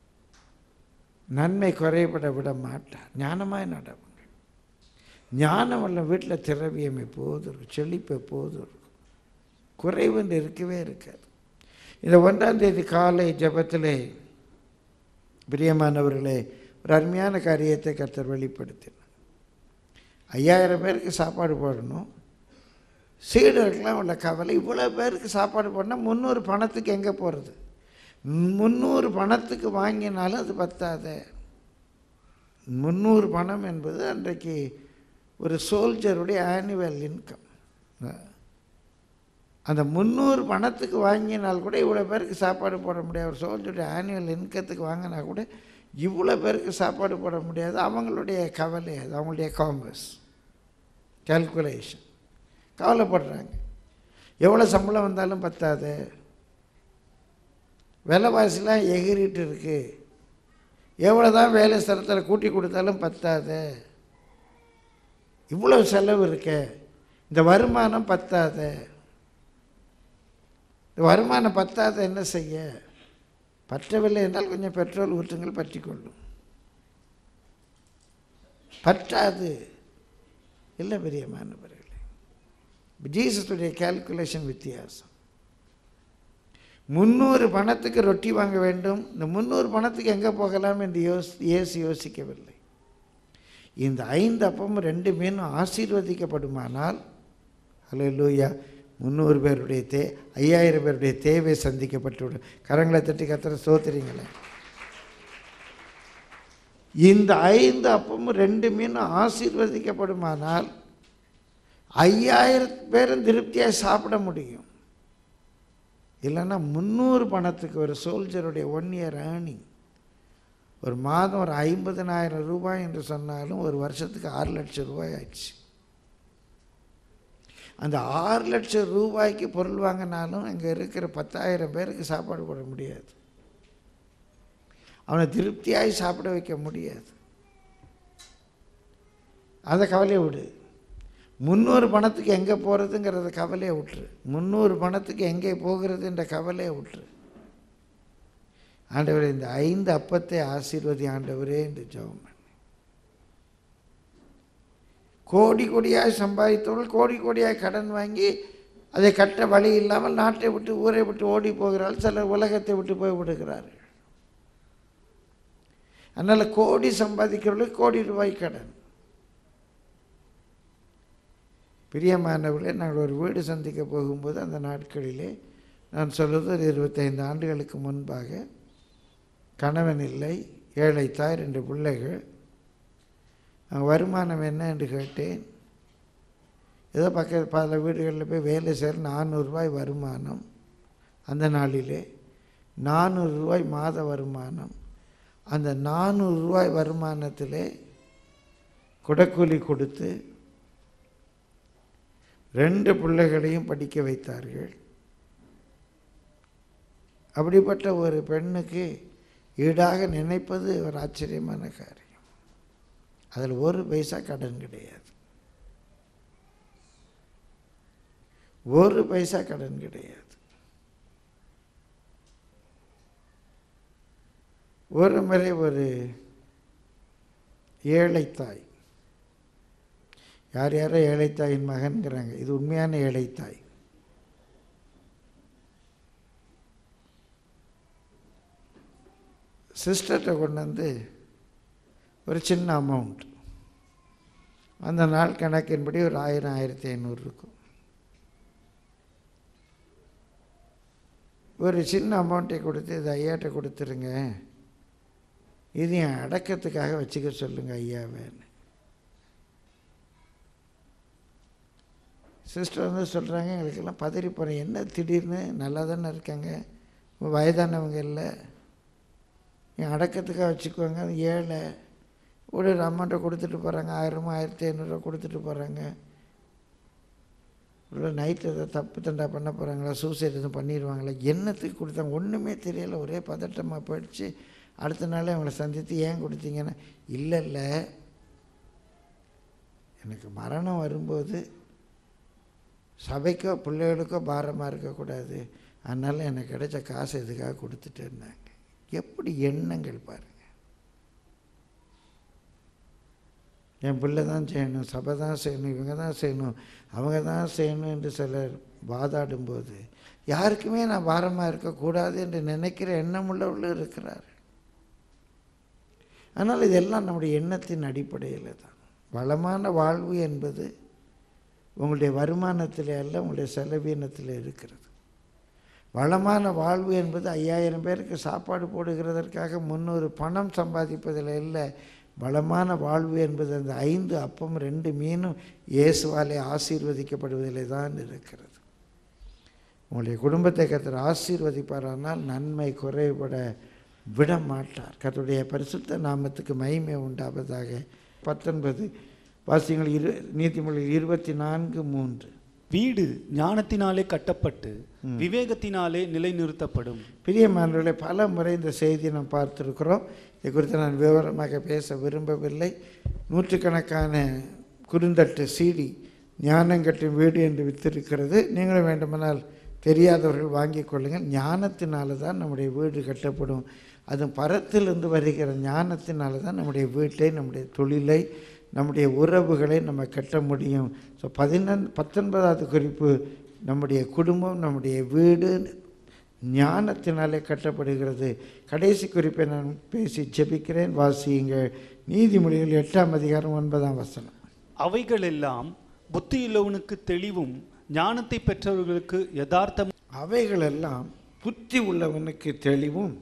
நன்மை குறைபட விட மாட்டார் ஞானமாய் நடவுங்க ஞானம் உள்ள வீட்டில் திரவியம் எப்போதும் இருக்கும் செழிப்பு எப்போதும் இருக்கும் குறைவுன்னு இருக்கவே இருக்காது இந்த ஒன்றாம் தேதி காலை ஜபத்திலே பிரியமானவர்களே ஒரு அருமையான காரியத்தை கர்த்தர் வெளிப்படுத்தினார் ஐயாயிரம் பேருக்கு சாப்பாடு போடணும் சீடருக்கெல்லாம் உள்ள கவலை இவ்வளோ பேருக்கு சாப்பாடு போடணும் முந்நூறு பணத்துக்கு எங்கே போகிறது முந்நூறு பணத்துக்கு வாங்கினாலும் அது பத்தாது முந்நூறு பணம் என்பது அன்றைக்கு ஒரு சோல்ஜருடைய ஆனுவல் இன்கம் அந்த முந்நூறு பணத்துக்கு வாங்கினால் கூட இவ்வளோ பேருக்கு சாப்பாடு போட முடியாது ஒரு சோல்ஜருடைய ஆனுவல் இன்கத்துக்கு வாங்கினா கூட இவ்வளோ பேருக்கு சாப்பாடு போட முடியாது அவங்களுடைய கவலை அது அவங்களுடைய காமர்ஸ் கால்குலேஷன் கவலைப்படுறாங்க எவ்வளோ சம்பளம் வந்தாலும் பத்தாது விலைவாசிலாம் எகிரிட்டு இருக்கு எவ்வளோ தான் வேலை ஸ்தலத்தில் கூட்டி கொடுத்தாலும் பத்தாது இவ்வளோ செலவு இருக்கே இந்த வருமானம் பத்தாது இந்த வருமானம் பத்தாத என்ன செய்ய பற்றவில்லை என்றால் கொஞ்சம் பெட்ரோல் ஊற்றுங்கள் பற்றி கொள்ளும் பற்றாது இல்லை பெரியமானவர்களே ஜீசஸுடைய கால்குலேஷன் வித்தியாசம் முந்நூறு பணத்துக்கு ரொட்டி வாங்க வேண்டும் இந்த முந்நூறு பணத்துக்கு எங்கே போகலாம் என்று யோசி இயேசு யோசிக்கவில்லை இந்த ஐந்து அப்பமும் ரெண்டு மீனும் ஆசீர்வதிக்கப்படுமானால் ஹலோ லூயா முந்நூறு பேருடைய தே ஐயாயிரம் பேருடைய தேவை சந்திக்கப்பட்டுவிடும் கரங்களை தட்டி கத்துற சோத்துறீங்களே இந்த ஐந்து அப்பமும் ரெண்டு மீனும் ஆசீர்வதிக்கப்படுமானால் ஐயாயிரம் பேரும் திருப்தியாக சாப்பிட முடியும் இல்லைன்னா முந்நூறு பணத்துக்கு ஒரு சோல்ஜருடைய ஒன் இயர் ஏர்னிங் ஒரு மாதம் ஒரு ஐம்பதனாயிரம் ரூபாய் என்று சொன்னாலும் ஒரு வருஷத்துக்கு ஆறு லட்சம் ரூபாய் ஆயிடுச்சு அந்த ஆறு லட்சம் ரூபாய்க்கு பொருள் வாங்கினாலும் இங்கே இருக்கிற பத்தாயிரம் பேருக்கு சாப்பாடு போட முடியாது அவனை திருப்தியாய் சாப்பிட வைக்க முடியாது அதை கவலையை விடு முந்நூறு பணத்துக்கு எங்கே போகிறதுங்கிறத கவலையை விட்டுரு முந்நூறு பணத்துக்கு எங்கே போகிறதுன்ற கவலையை விட்டுரு ஆண்டவரே இந்த ஐந்து அப்பத்தை ஆசீர்வதி ஆண்டவரே என்று ஜெபம் பண்ணு கோடி கோடியாய் சம்பாதித்தவர்கள் கோடி கோடியாய் கடன் வாங்கி அதை கட்ட வழி இல்லாமல் நாட்டை விட்டு ஊரை விட்டு ஓடி போகிறார்கள் சிலர் உலகத்தை விட்டு போய் விடுகிறார்கள் அதனால் கோடி சம்பாதிக்கிறவர்களுக்கு கோடி ரூபாய் கடன் பிரியமானவர்களே நாங்கள் ஒரு வீடு சந்திக்க போகும்போது அந்த நாட்களிலே நான் சொல்வது ஒரு இருபத்தைந்து ஆண்டுகளுக்கு முன்பாக கணவன் இல்லை ஏழை தாய் ரெண்டு பிள்ளைகள் அவங்க வருமானம் என்ன என்று கேட்டேன் ஏதோ பக்க பல வீடுகளில் போய் வேலை செய்கிற நானூறுரூவாய் வருமானம் அந்த நாளிலே நானூறு ரூபாய் மாத வருமானம் அந்த நானூறு ரூபாய் வருமானத்திலே குடக்கூலி கொடுத்து ரெண்டு பிள்ளைகளையும் படிக்க வைத்தார்கள் அப்படிப்பட்ட ஒரு பெண்ணுக்கு ஈடாக நினைப்பது ஒரு ஆச்சரியமான காரியம் அதில் ஒரு பைசா கடன் கிடையாது ஒரு பைசா கடன் கிடையாது ஒரு முறை ஒரு ஏழைத்தாய் யார் யாரோ ஏழைத்தாயின் மகன்கிறாங்க இது உண்மையான ஏழைத்தாய் சிஸ்டர்கிட்ட கொண்டு வந்து ஒரு சின்ன அமௌண்ட் அந்த நாள் கணக்கின்படி ஒரு ஆயிரம் ஆயிரத்தி ஐநூறு இருக்கும் ஒரு சின்ன அமௌண்ட்டை கொடுத்து இது ஐயாட்ட கொடுத்துருங்க இது என் அடக்கத்துக்காக வச்சுக்க சொல்லுங்க ஐயாவேன்னு சிஸ்டர் வந்து சொல்கிறாங்க எங்களுக்கெல்லாம் பதறி போகிறேன் என்ன திடீர்னு நல்லா தானே இருக்காங்க வயதானவங்க இல்லை என் அடக்கத்துக்காக வச்சுக்குவாங்க அது ஏழை ஒரு அமௌண்ட்டை கொடுத்துட்டு போகிறாங்க ஆயிரமோ ஆயிரத்தி ஐநூறுரூவா கொடுத்துட்டு போகிறாங்க ஒரு நைட்டு ஏதோ தப்பு தண்டா பண்ண போகிறாங்களா சூசைட் எதுவும் பண்ணிடுவாங்களா என்னத்துக்கு கொடுத்தாங்க ஒன்றுமே தெரியல ஒரே பதட்டமாக போயிடுச்சு அடுத்த நாளே அவங்கள சந்தித்து ஏன் கொடுத்தீங்கன்னா இல்லை இல்லை எனக்கு மரணம் வரும்போது சபைக்கோ பிள்ளைகளுக்கோ பாரமாக இருக்கக்கூடாது அதனால் எனக்கு கிடைச்ச காசு இதுக்காக கொடுத்துட்டு இருந்தாங்க எப்படி எண்ணங்கள் பாருங்கள் என் பிள்ளை தான் செய்யணும் சபை தான் செய்யணும் இவங்க தான் செய்யணும் அவங்க தான் செய்யணும் என்று சிலர் வாதாடும்போது யாருக்குமே நான் பாரமாக இருக்கக்கூடாது என்று நினைக்கிற எண்ணமுள்ளவர்களும் இருக்கிறார் ஆனால் இதெல்லாம் நம்முடைய எண்ணத்தின் அடிப்படையில் தான் வளமான வாழ்வு என்பது உங்களுடைய வருமானத்தில் அல்ல உங்களுடைய செலவீனத்தில் இருக்கிறது வளமான வாழ்வு என்பது ஐயாயிரம் பேருக்கு சாப்பாடு போடுகிறதற்காக முந்நூறு பணம் சம்பாதிப்பதில் இல்லை வளமான வாழ்வு என்பது அந்த ஐந்து அப்பம் ரெண்டு மீனும் இயேசுவாலே ஆசீர்வதிக்கப்படுவதிலே தான் இருக்கிறது உங்களுடைய குடும்பத்தை கத்தர் ஆசீர்வதிப்பாரானால் நன்மை குறைபட விட மாட்டார் கர்த்தருடைய பரிசுத்த நாமத்துக்கு மகிமை உண்டாவதாக பத்தொன்பது வாசியங்கள் இரு நீதிமொழி இருபத்தி நான்கு மூன்று வீடு ஞானத்தினாலே கட்டப்பட்டு விவேகத்தினாலே நிலைநிறுத்தப்படும் பிரியமானவர்களே பல முறை இந்த செய்தியை நாம் பார்த்துருக்கிறோம் இதை குறித்து நான் விவரமாக பேச விரும்பவில்லை நூற்றுக்கணக்கான குறுந்தட்டு சீடி ஞானங்கட்டும் வீடு என்று வித்திருக்கிறது நீங்களும் வேண்டுமானால் தெரியாதவர்கள் வாங்கிக் கொள்ளுங்கள் ஞானத்தினால தான் நம்முடைய வீடு கட்டப்படும் அது பரத்திலிருந்து வருகிற ஞானத்தினால தான் நம்முடைய வீட்டை நம்முடைய தொழிலை நம்முடைய உறவுகளை நம்ம கட்ட முடியும் ஸோ பதினொன் பத்தொன்பதாவது குறிப்பு நம்முடைய குடும்பம் நம்முடைய வீடு ஞானத்தினாலே கட்டப்படுகிறது கடைசி குறிப்பை நான் பேசி ஜெபிக்கிறேன் வாசியுங்கள் நீதிமொழிகள் எட்டாம் அதிகாரம் ஒன்பதாம் வசனம் அவைகளெல்லாம் புத்தியுள்ளவனுக்கு தெளிவும் ஞானத்தை பெற்றவர்களுக்கு யதார்த்தம் அவைகளெல்லாம் புத்தி உள்ளவனுக்கு தெளிவும்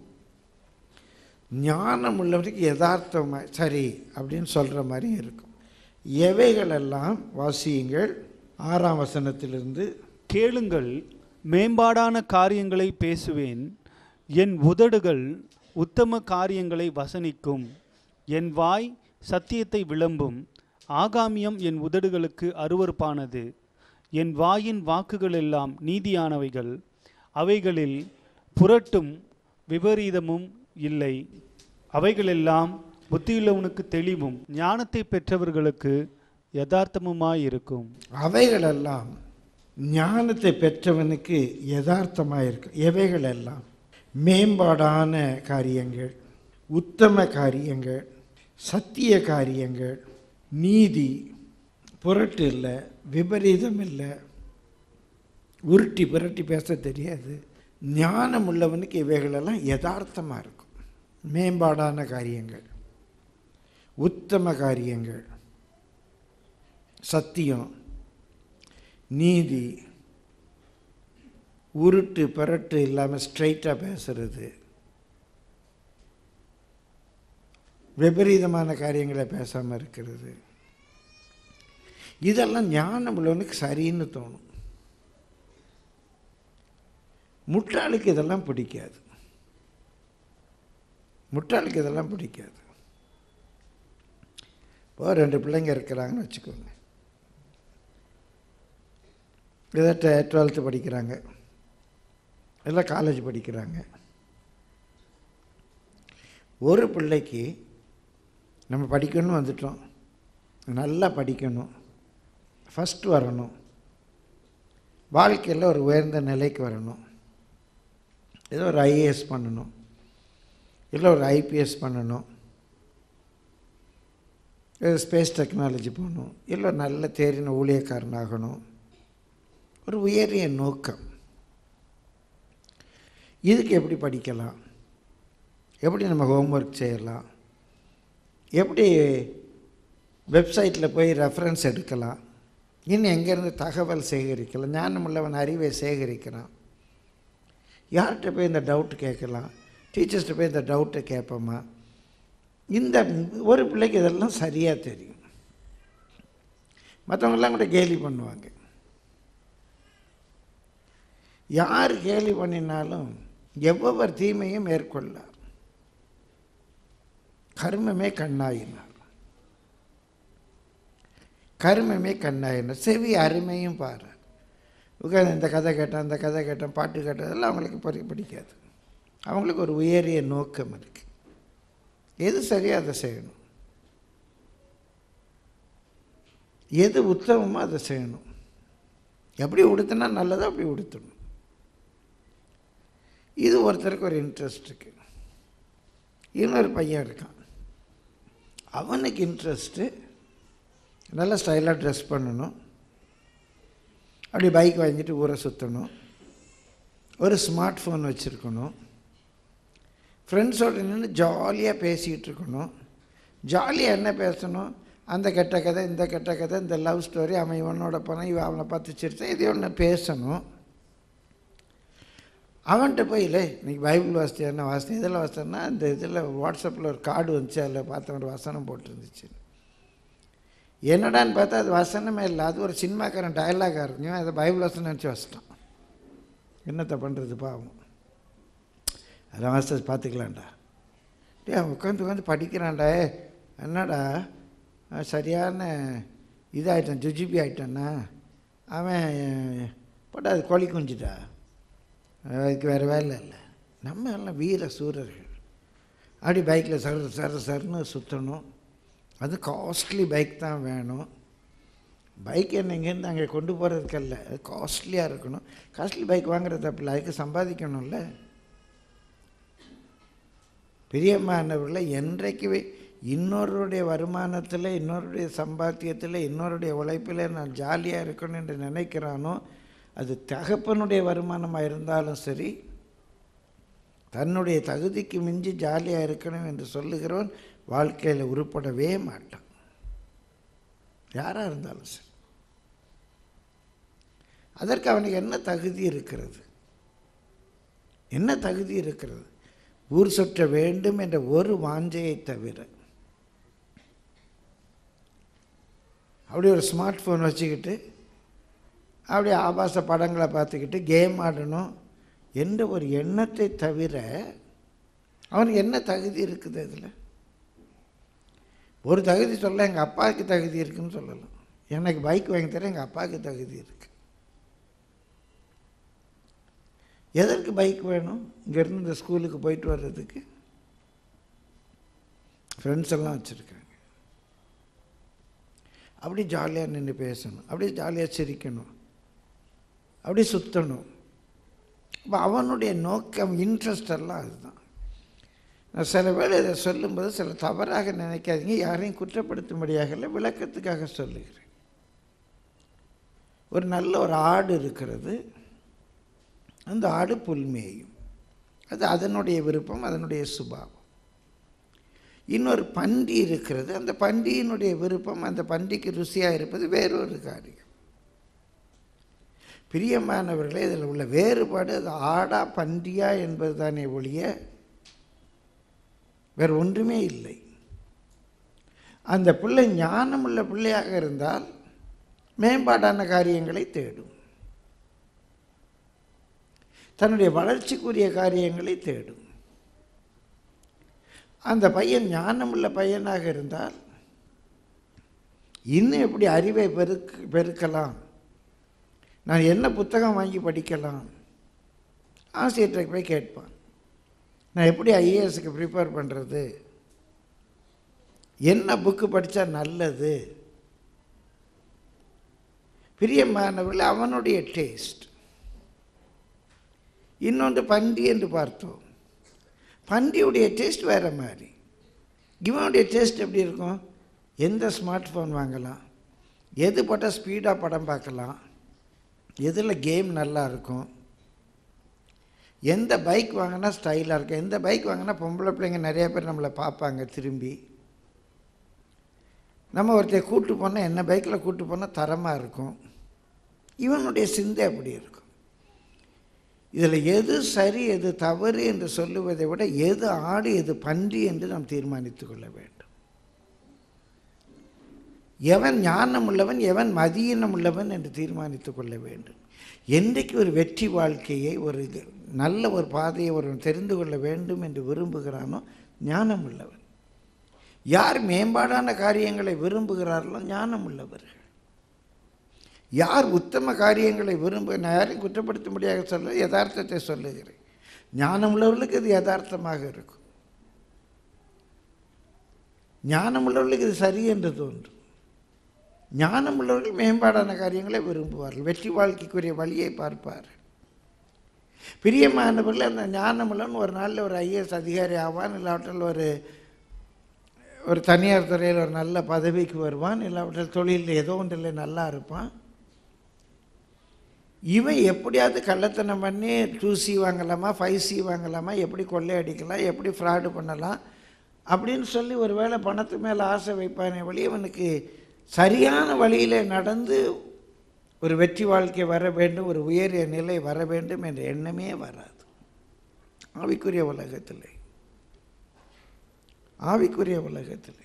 ஞானம் உள்ளவனுக்கு யதார்த்தமாக சரி அப்படின்னு சொல்கிற மாதிரியும் இருக்கும் எவைகளெல்லாம் வாசியுங்கள் ஆறாம் வசனத்திலிருந்து கேளுங்கள் மேம்பாடான காரியங்களை பேசுவேன் என் உதடுகள் உத்தம காரியங்களை வசனிக்கும் என் வாய் சத்தியத்தை விளம்பும் ஆகாமியம் என் உதடுகளுக்கு அருவருப்பானது என் வாயின் வாக்குகள் எல்லாம் நீதியானவைகள் அவைகளில் புரட்டும் விபரீதமும் இல்லை அவைகளெல்லாம் புத்தியுள்ளவனுக்கு தெளிவும் ஞானத்தை பெற்றவர்களுக்கு யதார்த்தமுமாயிருக்கும் அவைகளெல்லாம் ஞானத்தை பெற்றவனுக்கு யதார்த்தமாக இருக்கும் எவைகளெல்லாம் மேம்பாடான காரியங்கள் உத்தம காரியங்கள் சத்திய காரியங்கள் நீதி புரட்டு இல்லை விபரீதம் இல்லை உருட்டி புரட்டி பேச தெரியாது ஞானம் உள்ளவனுக்கு இவைகளெல்லாம் யதார்த்தமாக இருக்கும் மேம்பாடான காரியங்கள் உத்தம காரியங்கள் சத்தியம் நீதி உருட்டு பரட்டு இல்லாமல் ஸ்ட்ரைட்டாக பேசுறது விபரீதமான காரியங்களை பேசாமல் இருக்கிறது இதெல்லாம் ஞானம் உள்ளவனுக்கு சரின்னு தோணும் முட்டாளுக்கு இதெல்லாம் பிடிக்காது முட்டாளுக்கு இதெல்லாம் பிடிக்காது இப்போ ரெண்டு பிள்ளைங்க இருக்கிறாங்கன்னு வச்சுக்கோங்க ஏதோ டுவெல்த்து படிக்கிறாங்க இல்லை காலேஜ் படிக்கிறாங்க ஒரு பிள்ளைக்கு நம்ம படிக்கணும்னு வந்துட்டோம் நல்லா படிக்கணும் ஃபஸ்ட் வரணும் வாழ்க்கையில் ஒரு உயர்ந்த நிலைக்கு வரணும் ஏதோ ஒரு ஐஏஎஸ் பண்ணணும் இல்லை ஒரு ஐபிஎஸ் பண்ணணும் ஏதோ ஸ்பேஸ் டெக்னாலஜி போகணும் இல்லை ஒரு நல்ல தேறின ஊழியக்காரன் ஆகணும் ஒரு உயரிய நோக்கம் இதுக்கு எப்படி படிக்கலாம் எப்படி நம்ம ஹோம்ஒர்க் செய்யலாம் எப்படி வெப்சைட்டில் போய் ரெஃபரன்ஸ் எடுக்கலாம் இன்னும் எங்கேருந்து தகவல் சேகரிக்கலாம் ஞானமுள்ளவன் அறிவை சேகரிக்கிறான் யார்கிட்ட போய் இந்த டவுட் கேட்கலாம் டீச்சர்ஸ்கிட்ட போய் இந்த டவுட்டை கேட்போமா இந்த ஒரு பிள்ளைக்கு இதெல்லாம் சரியாக தெரியும் மற்றவங்கெல்லாம் கூட கேலி பண்ணுவாங்க யார் கேலி பண்ணினாலும் எவ்வொரு தீமையும் மேற்கொள்ளார் கர்மமே கண்ணாயினார் கர்மமே கண்ணாயினார் செவி அருமையும் பாரு உட்காந்து இந்த கதை கேட்டேன் அந்த கதை கேட்டேன் பாட்டு கேட்டேன் அதெல்லாம் அவங்களுக்கு படி பிடிக்காது அவங்களுக்கு ஒரு உயரிய நோக்கம் இருக்குது எது சரிയോ அதை செய்யணும் எது உத்தமமோ அதை செய்யணும் எப்படி உடுத்தினா நல்லதோ அப்படி உடுத்தணும் இது ஒருத்தருக்கு ஒரு இன்ட்ரெஸ்ட் இருக்கு இன்னொரு பையன் இருக்கான் அவனுக்கு இன்ட்ரெஸ்ட்டு நல்லா ஸ்டைலாக ட்ரெஸ் பண்ணணும் அப்படி பைக் வாங்கிட்டு ஊரை சுற்றணும் ஒரு ஸ்மார்ட் ஃபோன் வச்சுருக்கணும் ஃப்ரெண்ட்ஸோடு நின்று ஜாலியாக பேசிக்கிட்டு இருக்கணும் ஜாலியாக என்ன பேசணும் அந்த கெட்ட கதை இந்த கெட்ட கதை இந்த லவ் ஸ்டோரி அவன் இவனோட போனான் இவன் அவனை பார்த்து சிரித்தான் இது ஒன்று பேசணும் அவன்கிட்ட போய் இல்லை இன்னைக்கு பைபிள் வாசித்து என்ன வாசித்தேன் இதில் வாசித்தேன்னா இந்த இதில் வாட்ஸ்அப்பில் ஒரு கார்டு வந்துச்சு அதில் பார்த்த ஒரு வசனம் போட்டிருந்துச்சு என்னடான்னு பார்த்தா அது வசனமே இல்லை அது ஒரு சினிமாக்காரன் டயலாகாக இருக்கும் அதை பைபிள் வசனம் நினச்சி வச்சிட்டான் என்னத்தை பண்ணுறது பாவம் அதெல்லாம் வாசித்து பார்த்துக்கலாம்டா டே அவன் உட்காந்து உட்காந்து படிக்கிறான்டா ஏ, என்னடா அவன் சரியான இதாகிட்டான் ஜுஜிபி ஆகிட்டான்னா அவன் போட்டா அது கோழி குஞ்சுட்டா அதுக்கு வேறு வேலை இல்லை நம்ம எல்லாம் வீர சூரர்கள் அப்படி பைக்கில் சர சர சரன்னு சுற்றணும் அது காஸ்ட்லி பைக் தான் வேணும் பைக் என்ன இங்கேருந்து அங்கே கொண்டு போகிறதுக்கல்ல அது காஸ்ட்லியாக இருக்கணும் காஸ்ட்லி பைக் வாங்குறது தப்பில்ல அதுக்கு சம்பாதிக்கணும்ல பிரியமானவர்களை என்றைக்கு இன்னொருடைய வருமானத்தில் இன்னொருடைய சம்பாத்தியத்தில் இன்னொருடைய உழைப்பில் நான் ஜாலியாக இருக்கணும் என்று நினைக்கிறானோ அது தகப்பனுடைய வருமானமாக இருந்தாலும் சரி தன்னுடைய தகுதிக்கு மிஞ்சி ஜாலியாக இருக்கணும் என்று சொல்லுகிறவன் வாழ்க்கையில் உருப்படவே மாட்டான் யாராக இருந்தாலும் சரி அதற்கு அவனுக்கு என்ன தகுதி இருக்கிறது என்ன தகுதி இருக்கிறது ஊர் சுற்ற வேண்டும் என்ற ஒரு வாஞ்சையை தவிர அப்படி ஒரு ஸ்மார்ட் ஃபோன் வச்சுக்கிட்டு அப்படியே ஆபாச படங்களை பார்த்துக்கிட்டு கேம் ஆடணும் என்ற ஒரு எண்ணத்தை தவிர அவனுக்கு என்ன தகுதி இருக்குது அதில் ஒரு தகுதி சொல்ல எங்கள் அப்பாவுக்கு தகுதி இருக்குன்னு சொல்லலாம் எனக்கு பைக் வாங்கி தர எங்கள் அப்பாவுக்கு தகுதி இருக்குது எதற்கு பைக் வேணும் இங்கேருந்து இந்த ஸ்கூலுக்கு போயிட்டு வர்றதுக்கு ஃப்ரெண்ட்ஸ் எல்லாம் வச்சுருக்காங்க அப்படி ஜாலியாக நின்று பேசணும் அப்படியே ஜாலியாக சிரிக்கணும் அப்படி சுற்றணும் அப்போ அவனுடைய நோக்கம் இன்ட்ரெஸ்ட் எல்லாம் அதுதான் நான் சில வேளை இதை சொல்லும்போது சில தவறாக நினைக்காதீங்க யாரையும் குற்றப்படுத்தும்படியாக இல்லை விளக்கத்துக்காக சொல்லுகிறேன் ஒரு நல்ல ஒரு ஆடு இருக்கிறது அந்த ஆடு புல்மேயும் அது அதனுடைய விருப்பம் அதனுடைய சுபாவம் இன்னொரு பன்றி இருக்கிறது அந்த பன்றியினுடைய விருப்பம் அந்த பன்றிக்கு ருசியாக இருப்பது வேறொரு காரியம் பிரியமானவர்களே இதில் உள்ள வேறுபாடு அது ஆடா பன்றியா என்பது தானே ஒழிய வேறு ஒன்றுமே இல்லை அந்த பிள்ளை ஞானமுள்ள பிள்ளையாக இருந்தால் மேம்பாடான காரியங்களை தேடும் தன்னுடைய வளர்ச்சிக்குரிய காரியங்களை தேடும் அந்த பையன் ஞானமுள்ள பையனாக இருந்தால் இன்னும் எப்படி அறிவை பெருக் பெருக்கலாம் நான் என்ன புத்தகம் வாங்கி படிக்கலாம் ஆசிரியர்கிட்ட போய் கேட்பான் நான் எப்படி ஐஏஎஸ்க்கு ப்ரிப்பேர் பண்ணுறது என்ன புக்கு படித்தா நல்லது பிரியமானவர்கள் அவனுடைய டேஸ்ட் இன்னொன்று பன்றி என்று பார்த்தோம் பன்றியுடைய டேஸ்ட் வேறு மாதிரி இவனுடைய டேஸ்ட் எப்படி இருக்கும் எந்த ஸ்மார்ட் ஃபோன் வாங்கலாம் எது போட்டால் ஸ்பீடாக படம் பார்க்கலாம் எதில் கேம் நல்லா இருக்கும் எந்த பைக் வாங்கினா ஸ்டைலாக இருக்கும் எந்த பைக் வாங்கினா பொம்பளை பிள்ளைங்க நிறைய பேர் நம்மளை பார்ப்பாங்க திரும்பி நம்ம ஒருத்தர் கூட்டு போனால் என்ன பைக்கில் கூட்டு போனால் தரமாக இருக்கும் இவனுடைய சிந்தை அப்படி இருக்கும் இதில் எது சரி எது தவறு என்று சொல்லுவதை விட எது ஆடு எது பன்றி என்று நாம் தீர்மானித்து கொள்ள வேண்டும் எவன் ஞானம் உள்ளவன் எவன் மதியினம் உள்ளவன் என்று தீர்மானித்து கொள்ள வேண்டும் என்றைக்கு ஒரு வெற்றி வாழ்க்கையை ஒரு இது நல்ல ஒரு பாதையை ஒருவன் தெரிந்து கொள்ள வேண்டும் என்று விரும்புகிறானோ ஞானம் உள்ளவன் யார் மேம்பாடான காரியங்களை விரும்புகிறார்களோ ஞானம் உள்ளவர்கள் யார் உத்தம காரியங்களை விரும்ப நான் யாரையும் குற்றப்படுத்தும்படியாக சொல்ல யதார்த்தத்தை சொல்லுகிறேன் ஞானம் உள்ளவர்களுக்கு இது யதார்த்தமாக இருக்கும் ஞானம் உள்ளவர்களுக்கு இது சரி என்று தோன்றும் ஞானம் உள்ளவர்கள் மேம்பாடான காரியங்களை விரும்புவார்கள் வெற்றி வாழ்க்கைக்குரிய வழியை பார்ப்பார்கள் பிரியமானவர்கள் அந்த ஞானமுள்ளவன் ஒரு நாளில் ஒரு ஐஏஎஸ் அதிகாரி ஆவான் இல்லாவற்றில் ஒரு ஒரு தனியார் துறையில் ஒரு நல்ல பதவிக்கு வருவான் இல்லாவற்றில் தொழிலில் ஏதோ ஒன்றில் நல்லா இருப்பான் இவன் எப்படியாவது கள்ளத்தனம் பண்ணி டூ சி வாங்கலாமா ஃபைவ் சி வாங்கலாமா எப்படி கொள்ளையடிக்கலாம் எப்படி ஃப்ராடு பண்ணலாம் அப்படின்னு சொல்லி ஒரு வேளை பணத்து மேலே ஆசை வைப்பானே வழி அவனுக்கு சரியான வழியில் நடந்து ஒரு வெற்றி வாழ்க்கை வர வேண்டும் ஒரு உயரிய நிலை வர வேண்டும் என்ற எண்ணமே வராது ஆவிக்குரிய உலகத்தில் ஆவிக்குரிய உலகத்தில்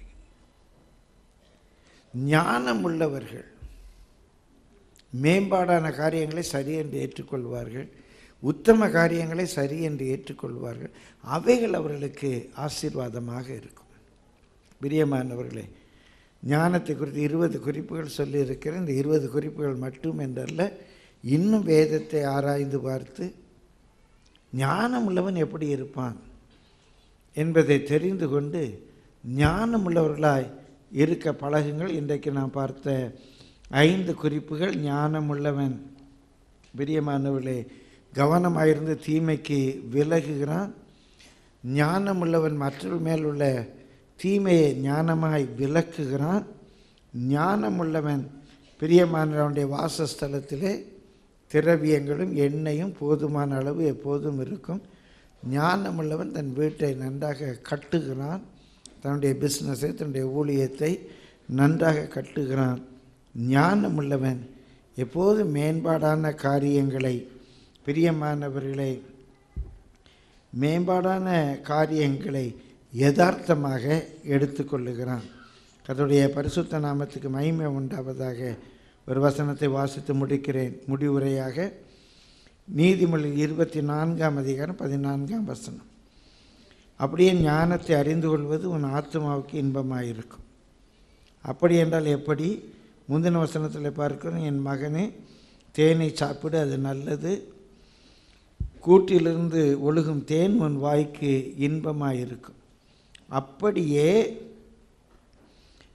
ஞானம் உள்ளவர்கள் மேம்பாடான காரியங்களை சரி என்று ஏற்றுக்கொள்வார்கள் உத்தம காரியங்களை சரி என்று ஏற்றுக்கொள்வார்கள் அவைகள் அவர்களுக்கு ஆசீர்வாதமாக இருக்கும் பிரியமானவர்களே ஞானத்தை குறித்து இருபது குறிப்புகள் சொல்லியிருக்கிறேன் இந்த இருபது குறிப்புகள் மட்டும் என்றல்ல இன்னும் வேதத்தை ஆராய்ந்து பார்த்து ஞானம் உள்ளவன் எப்படி இருப்பான் என்பதை தெரிந்து கொண்டு ஞானம் உள்ளவர்களாய் இருக்க பழகுங்கள் இன்றைக்கு நான் பார்த்த ஐந்து குறிப்புகள் ஞானம் உள்ளவன் பிரியமானவர்களே கவனமாயிருந்து தீமைக்கு விலகுகிறான் ஞானம் உள்ளவன் மற்றவர் மேல் உள்ள தீமையை ஞானமாய் விலக்குகிறான் ஞானம் உள்ளவன் பிரியமானவனுடைய வாசஸ்தலத்திலே திரவியங்களும் எண்ணெயும் போதுமான அளவு எப்போதும் இருக்கும் ஞானமுள்ளவன் தன் வீட்டை நன்றாக கட்டுகிறான் தன்னுடைய பிஸ்னஸை தன்னுடைய ஊழியத்தை நன்றாக கட்டுகிறான் ஞானமுள்ளவன் எப்போதும் மேம்பாடான காரியங்களை பிரியமானவர்களை மேம்பாடான காரியங்களை யதார்த்தமாக எடுத்துக்கொள்ளுகிறான் கர்த்தருடைய பரிசுத்த நாமத்துக்கு மகிமை உண்டாவதாக ஒரு வசனத்தை வாசித்து முடிக்கிறேன் முடிவுரையாக நீதிமொழி இருபத்தி நான்காம் அதிகாரம் பதினான்காம் வசனம் அப்படியே ஞானத்தை அறிந்து கொள்வது உன் ஆத்மாவுக்கு இன்பமாக இருக்கும் அப்படி என்றால் எப்படி முந்தின வசனத்தில் பார்க்கிறோம் என் மகனே தேனை சாப்பிடு அது நல்லது கூட்டிலிருந்து ஒழுகும் தேன் உன் வாய்க்கு இன்பமாக இருக்கும் அப்படியே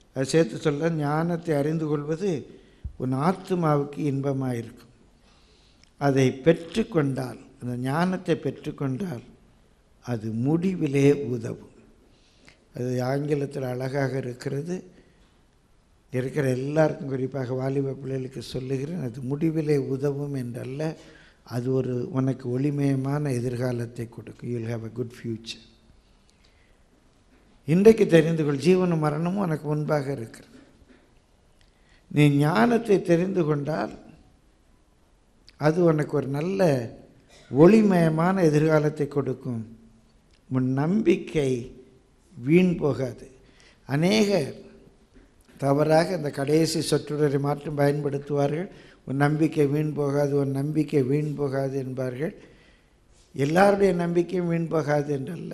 அது சேர்த்து சொல்ல ஞானத்தை அறிந்து கொள்வது உன் ஆத்மாவுக்கு இன்பமாக இருக்கும் அதை பெற்றுக்கொண்டால் அந்த ஞானத்தை பெற்றுக்கொண்டால் அது முடிவிலே உதவும் அது ஆங்கிலத்தில் அழகாக இருக்கிறது இருக்கிற எல்லாருக்கும் குறிப்பாக வாலிப பிள்ளைகளுக்கு சொல்லுகிறேன் அது முடிவிலே உதவும் என்றல்ல அது ஒரு உனக்கு ஒளிமயமான எதிர்காலத்தை கொடுக்கும் you'll have a good future இன்றைக்கு தெரிந்து கொள் ஜீவனும் மரணமும் உனக்கு முன்பாக இருக்கிறது நீ ஞானத்தை தெரிந்து கொண்டால் அது உனக்கு ஒரு நல்ல ஒளிமயமான எதிர்காலத்தை கொடுக்கும் உன் நம்பிக்கை வீண் போகாது அநேகர் தவறாக இந்த கடைசி சொற்றொடரை மாற்றம் பயன்படுத்துவார்கள் உன் நம்பிக்கை வீண் போகாது உன் நம்பிக்கை வீண் போகாது என்பார்கள் எல்லாருடைய நம்பிக்கையும் வீண் போகாது என்றல்ல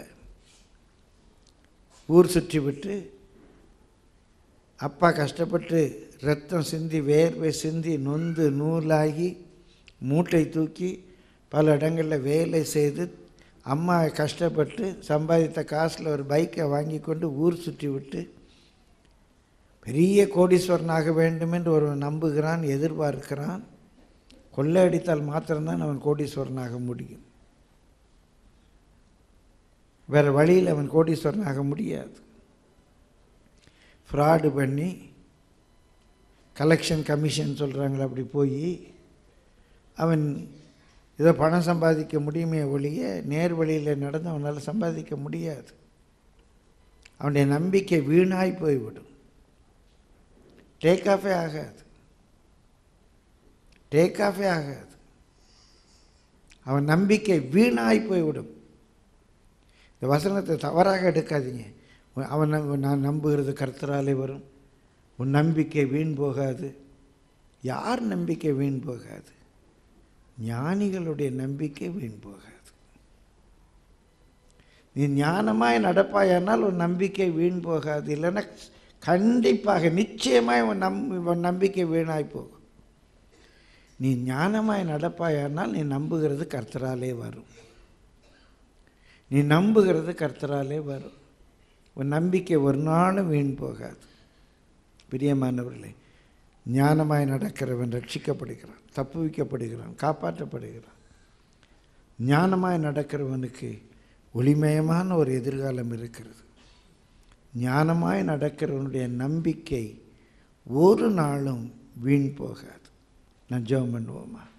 ஊர் சுற்றி விட்டு அப்பா கஷ்டப்பட்டு ரத்தம் சிந்தி வேர்வை சிந்தி நொந்து நூலாகி மூட்டை தூக்கி பல இடங்களில் வேலை செய்து அம்மா கஷ்டப்பட்டு சம்பாதித்த காசில் ஒரு பைக்கை வாங்கி கொண்டு ஊர் சுற்றி விட்டு பெரிய கோடீஸ்வரனாக வேண்டும் என்று ஒருவன் நம்புகிறான் எதிர்பார்க்கிறான் கொள்ளையடித்தால் மாத்திரம்தான் அவன் கோடீஸ்வரனாக முடியும் வேறு வழியில் அவன் கோடீஸ்வரனாக முடியாது ஃப்ராடு பண்ணி கலெக்ஷன் கமிஷன் சொல்கிறாங்களே அப்படி போய் அவன் ஏதோ பணம் சம்பாதிக்க முடியுமே ஒழிய நேர் வழியில் நடந்து அவனால் சம்பாதிக்க முடியாது அவனுடைய நம்பிக்கை வீணாய் போய்விடும் டேக் ஆஃபே ஆகாது டேக் ஆஃபே ஆகாது அவன் நம்பிக்கை வீணாய் போய்விடும் இந்த வசனத்தை தவறாக எடுக்காதீங்க அவன் நம்ப- நான் நம்புகிறது கர்த்தராலே வரும் உன் நம்பிக்கை வீண் போகாது யார் நம்பிக்கை வீண் போகாது ஞானிகளுடைய நம்பிக்கை வீண் போகாது நீ ஞானமாய் நடப்பாயானால் உன் நம்பிக்கை வீண் போகாது இல்லைன்னா கண்டிப்பாக நிச்சயமாய் உன் நம் உன் நம்பிக்கை வீணாய் போகும் நீ ஞானமாய் நடப்பாயானால் நீ நம்புகிறது கர்த்தராலே வரும் நீ நம்புகிறது கர்த்தராலே வரும் உன் நம்பிக்கை ஒரு நாளும் வீண் போகாது பிரியமானவர்களே ஞானமாய் நடக்கிறவன் ரட்சிக்கப்படுகிறான் தப்புவிக்கப்படுகிறான் காப்பாற்றப்படுகிறான் ஞானமாய் நடக்கிறவனுக்கு ஒளிமயமான ஒரு எதிர்காலம் இருக்கிறது ஞானமாய் நடக்கிறவனுடைய நம்பிக்கை ஒரு நாளும் வீண் போகாது நான் ஜெபம் பண்ணுவோமா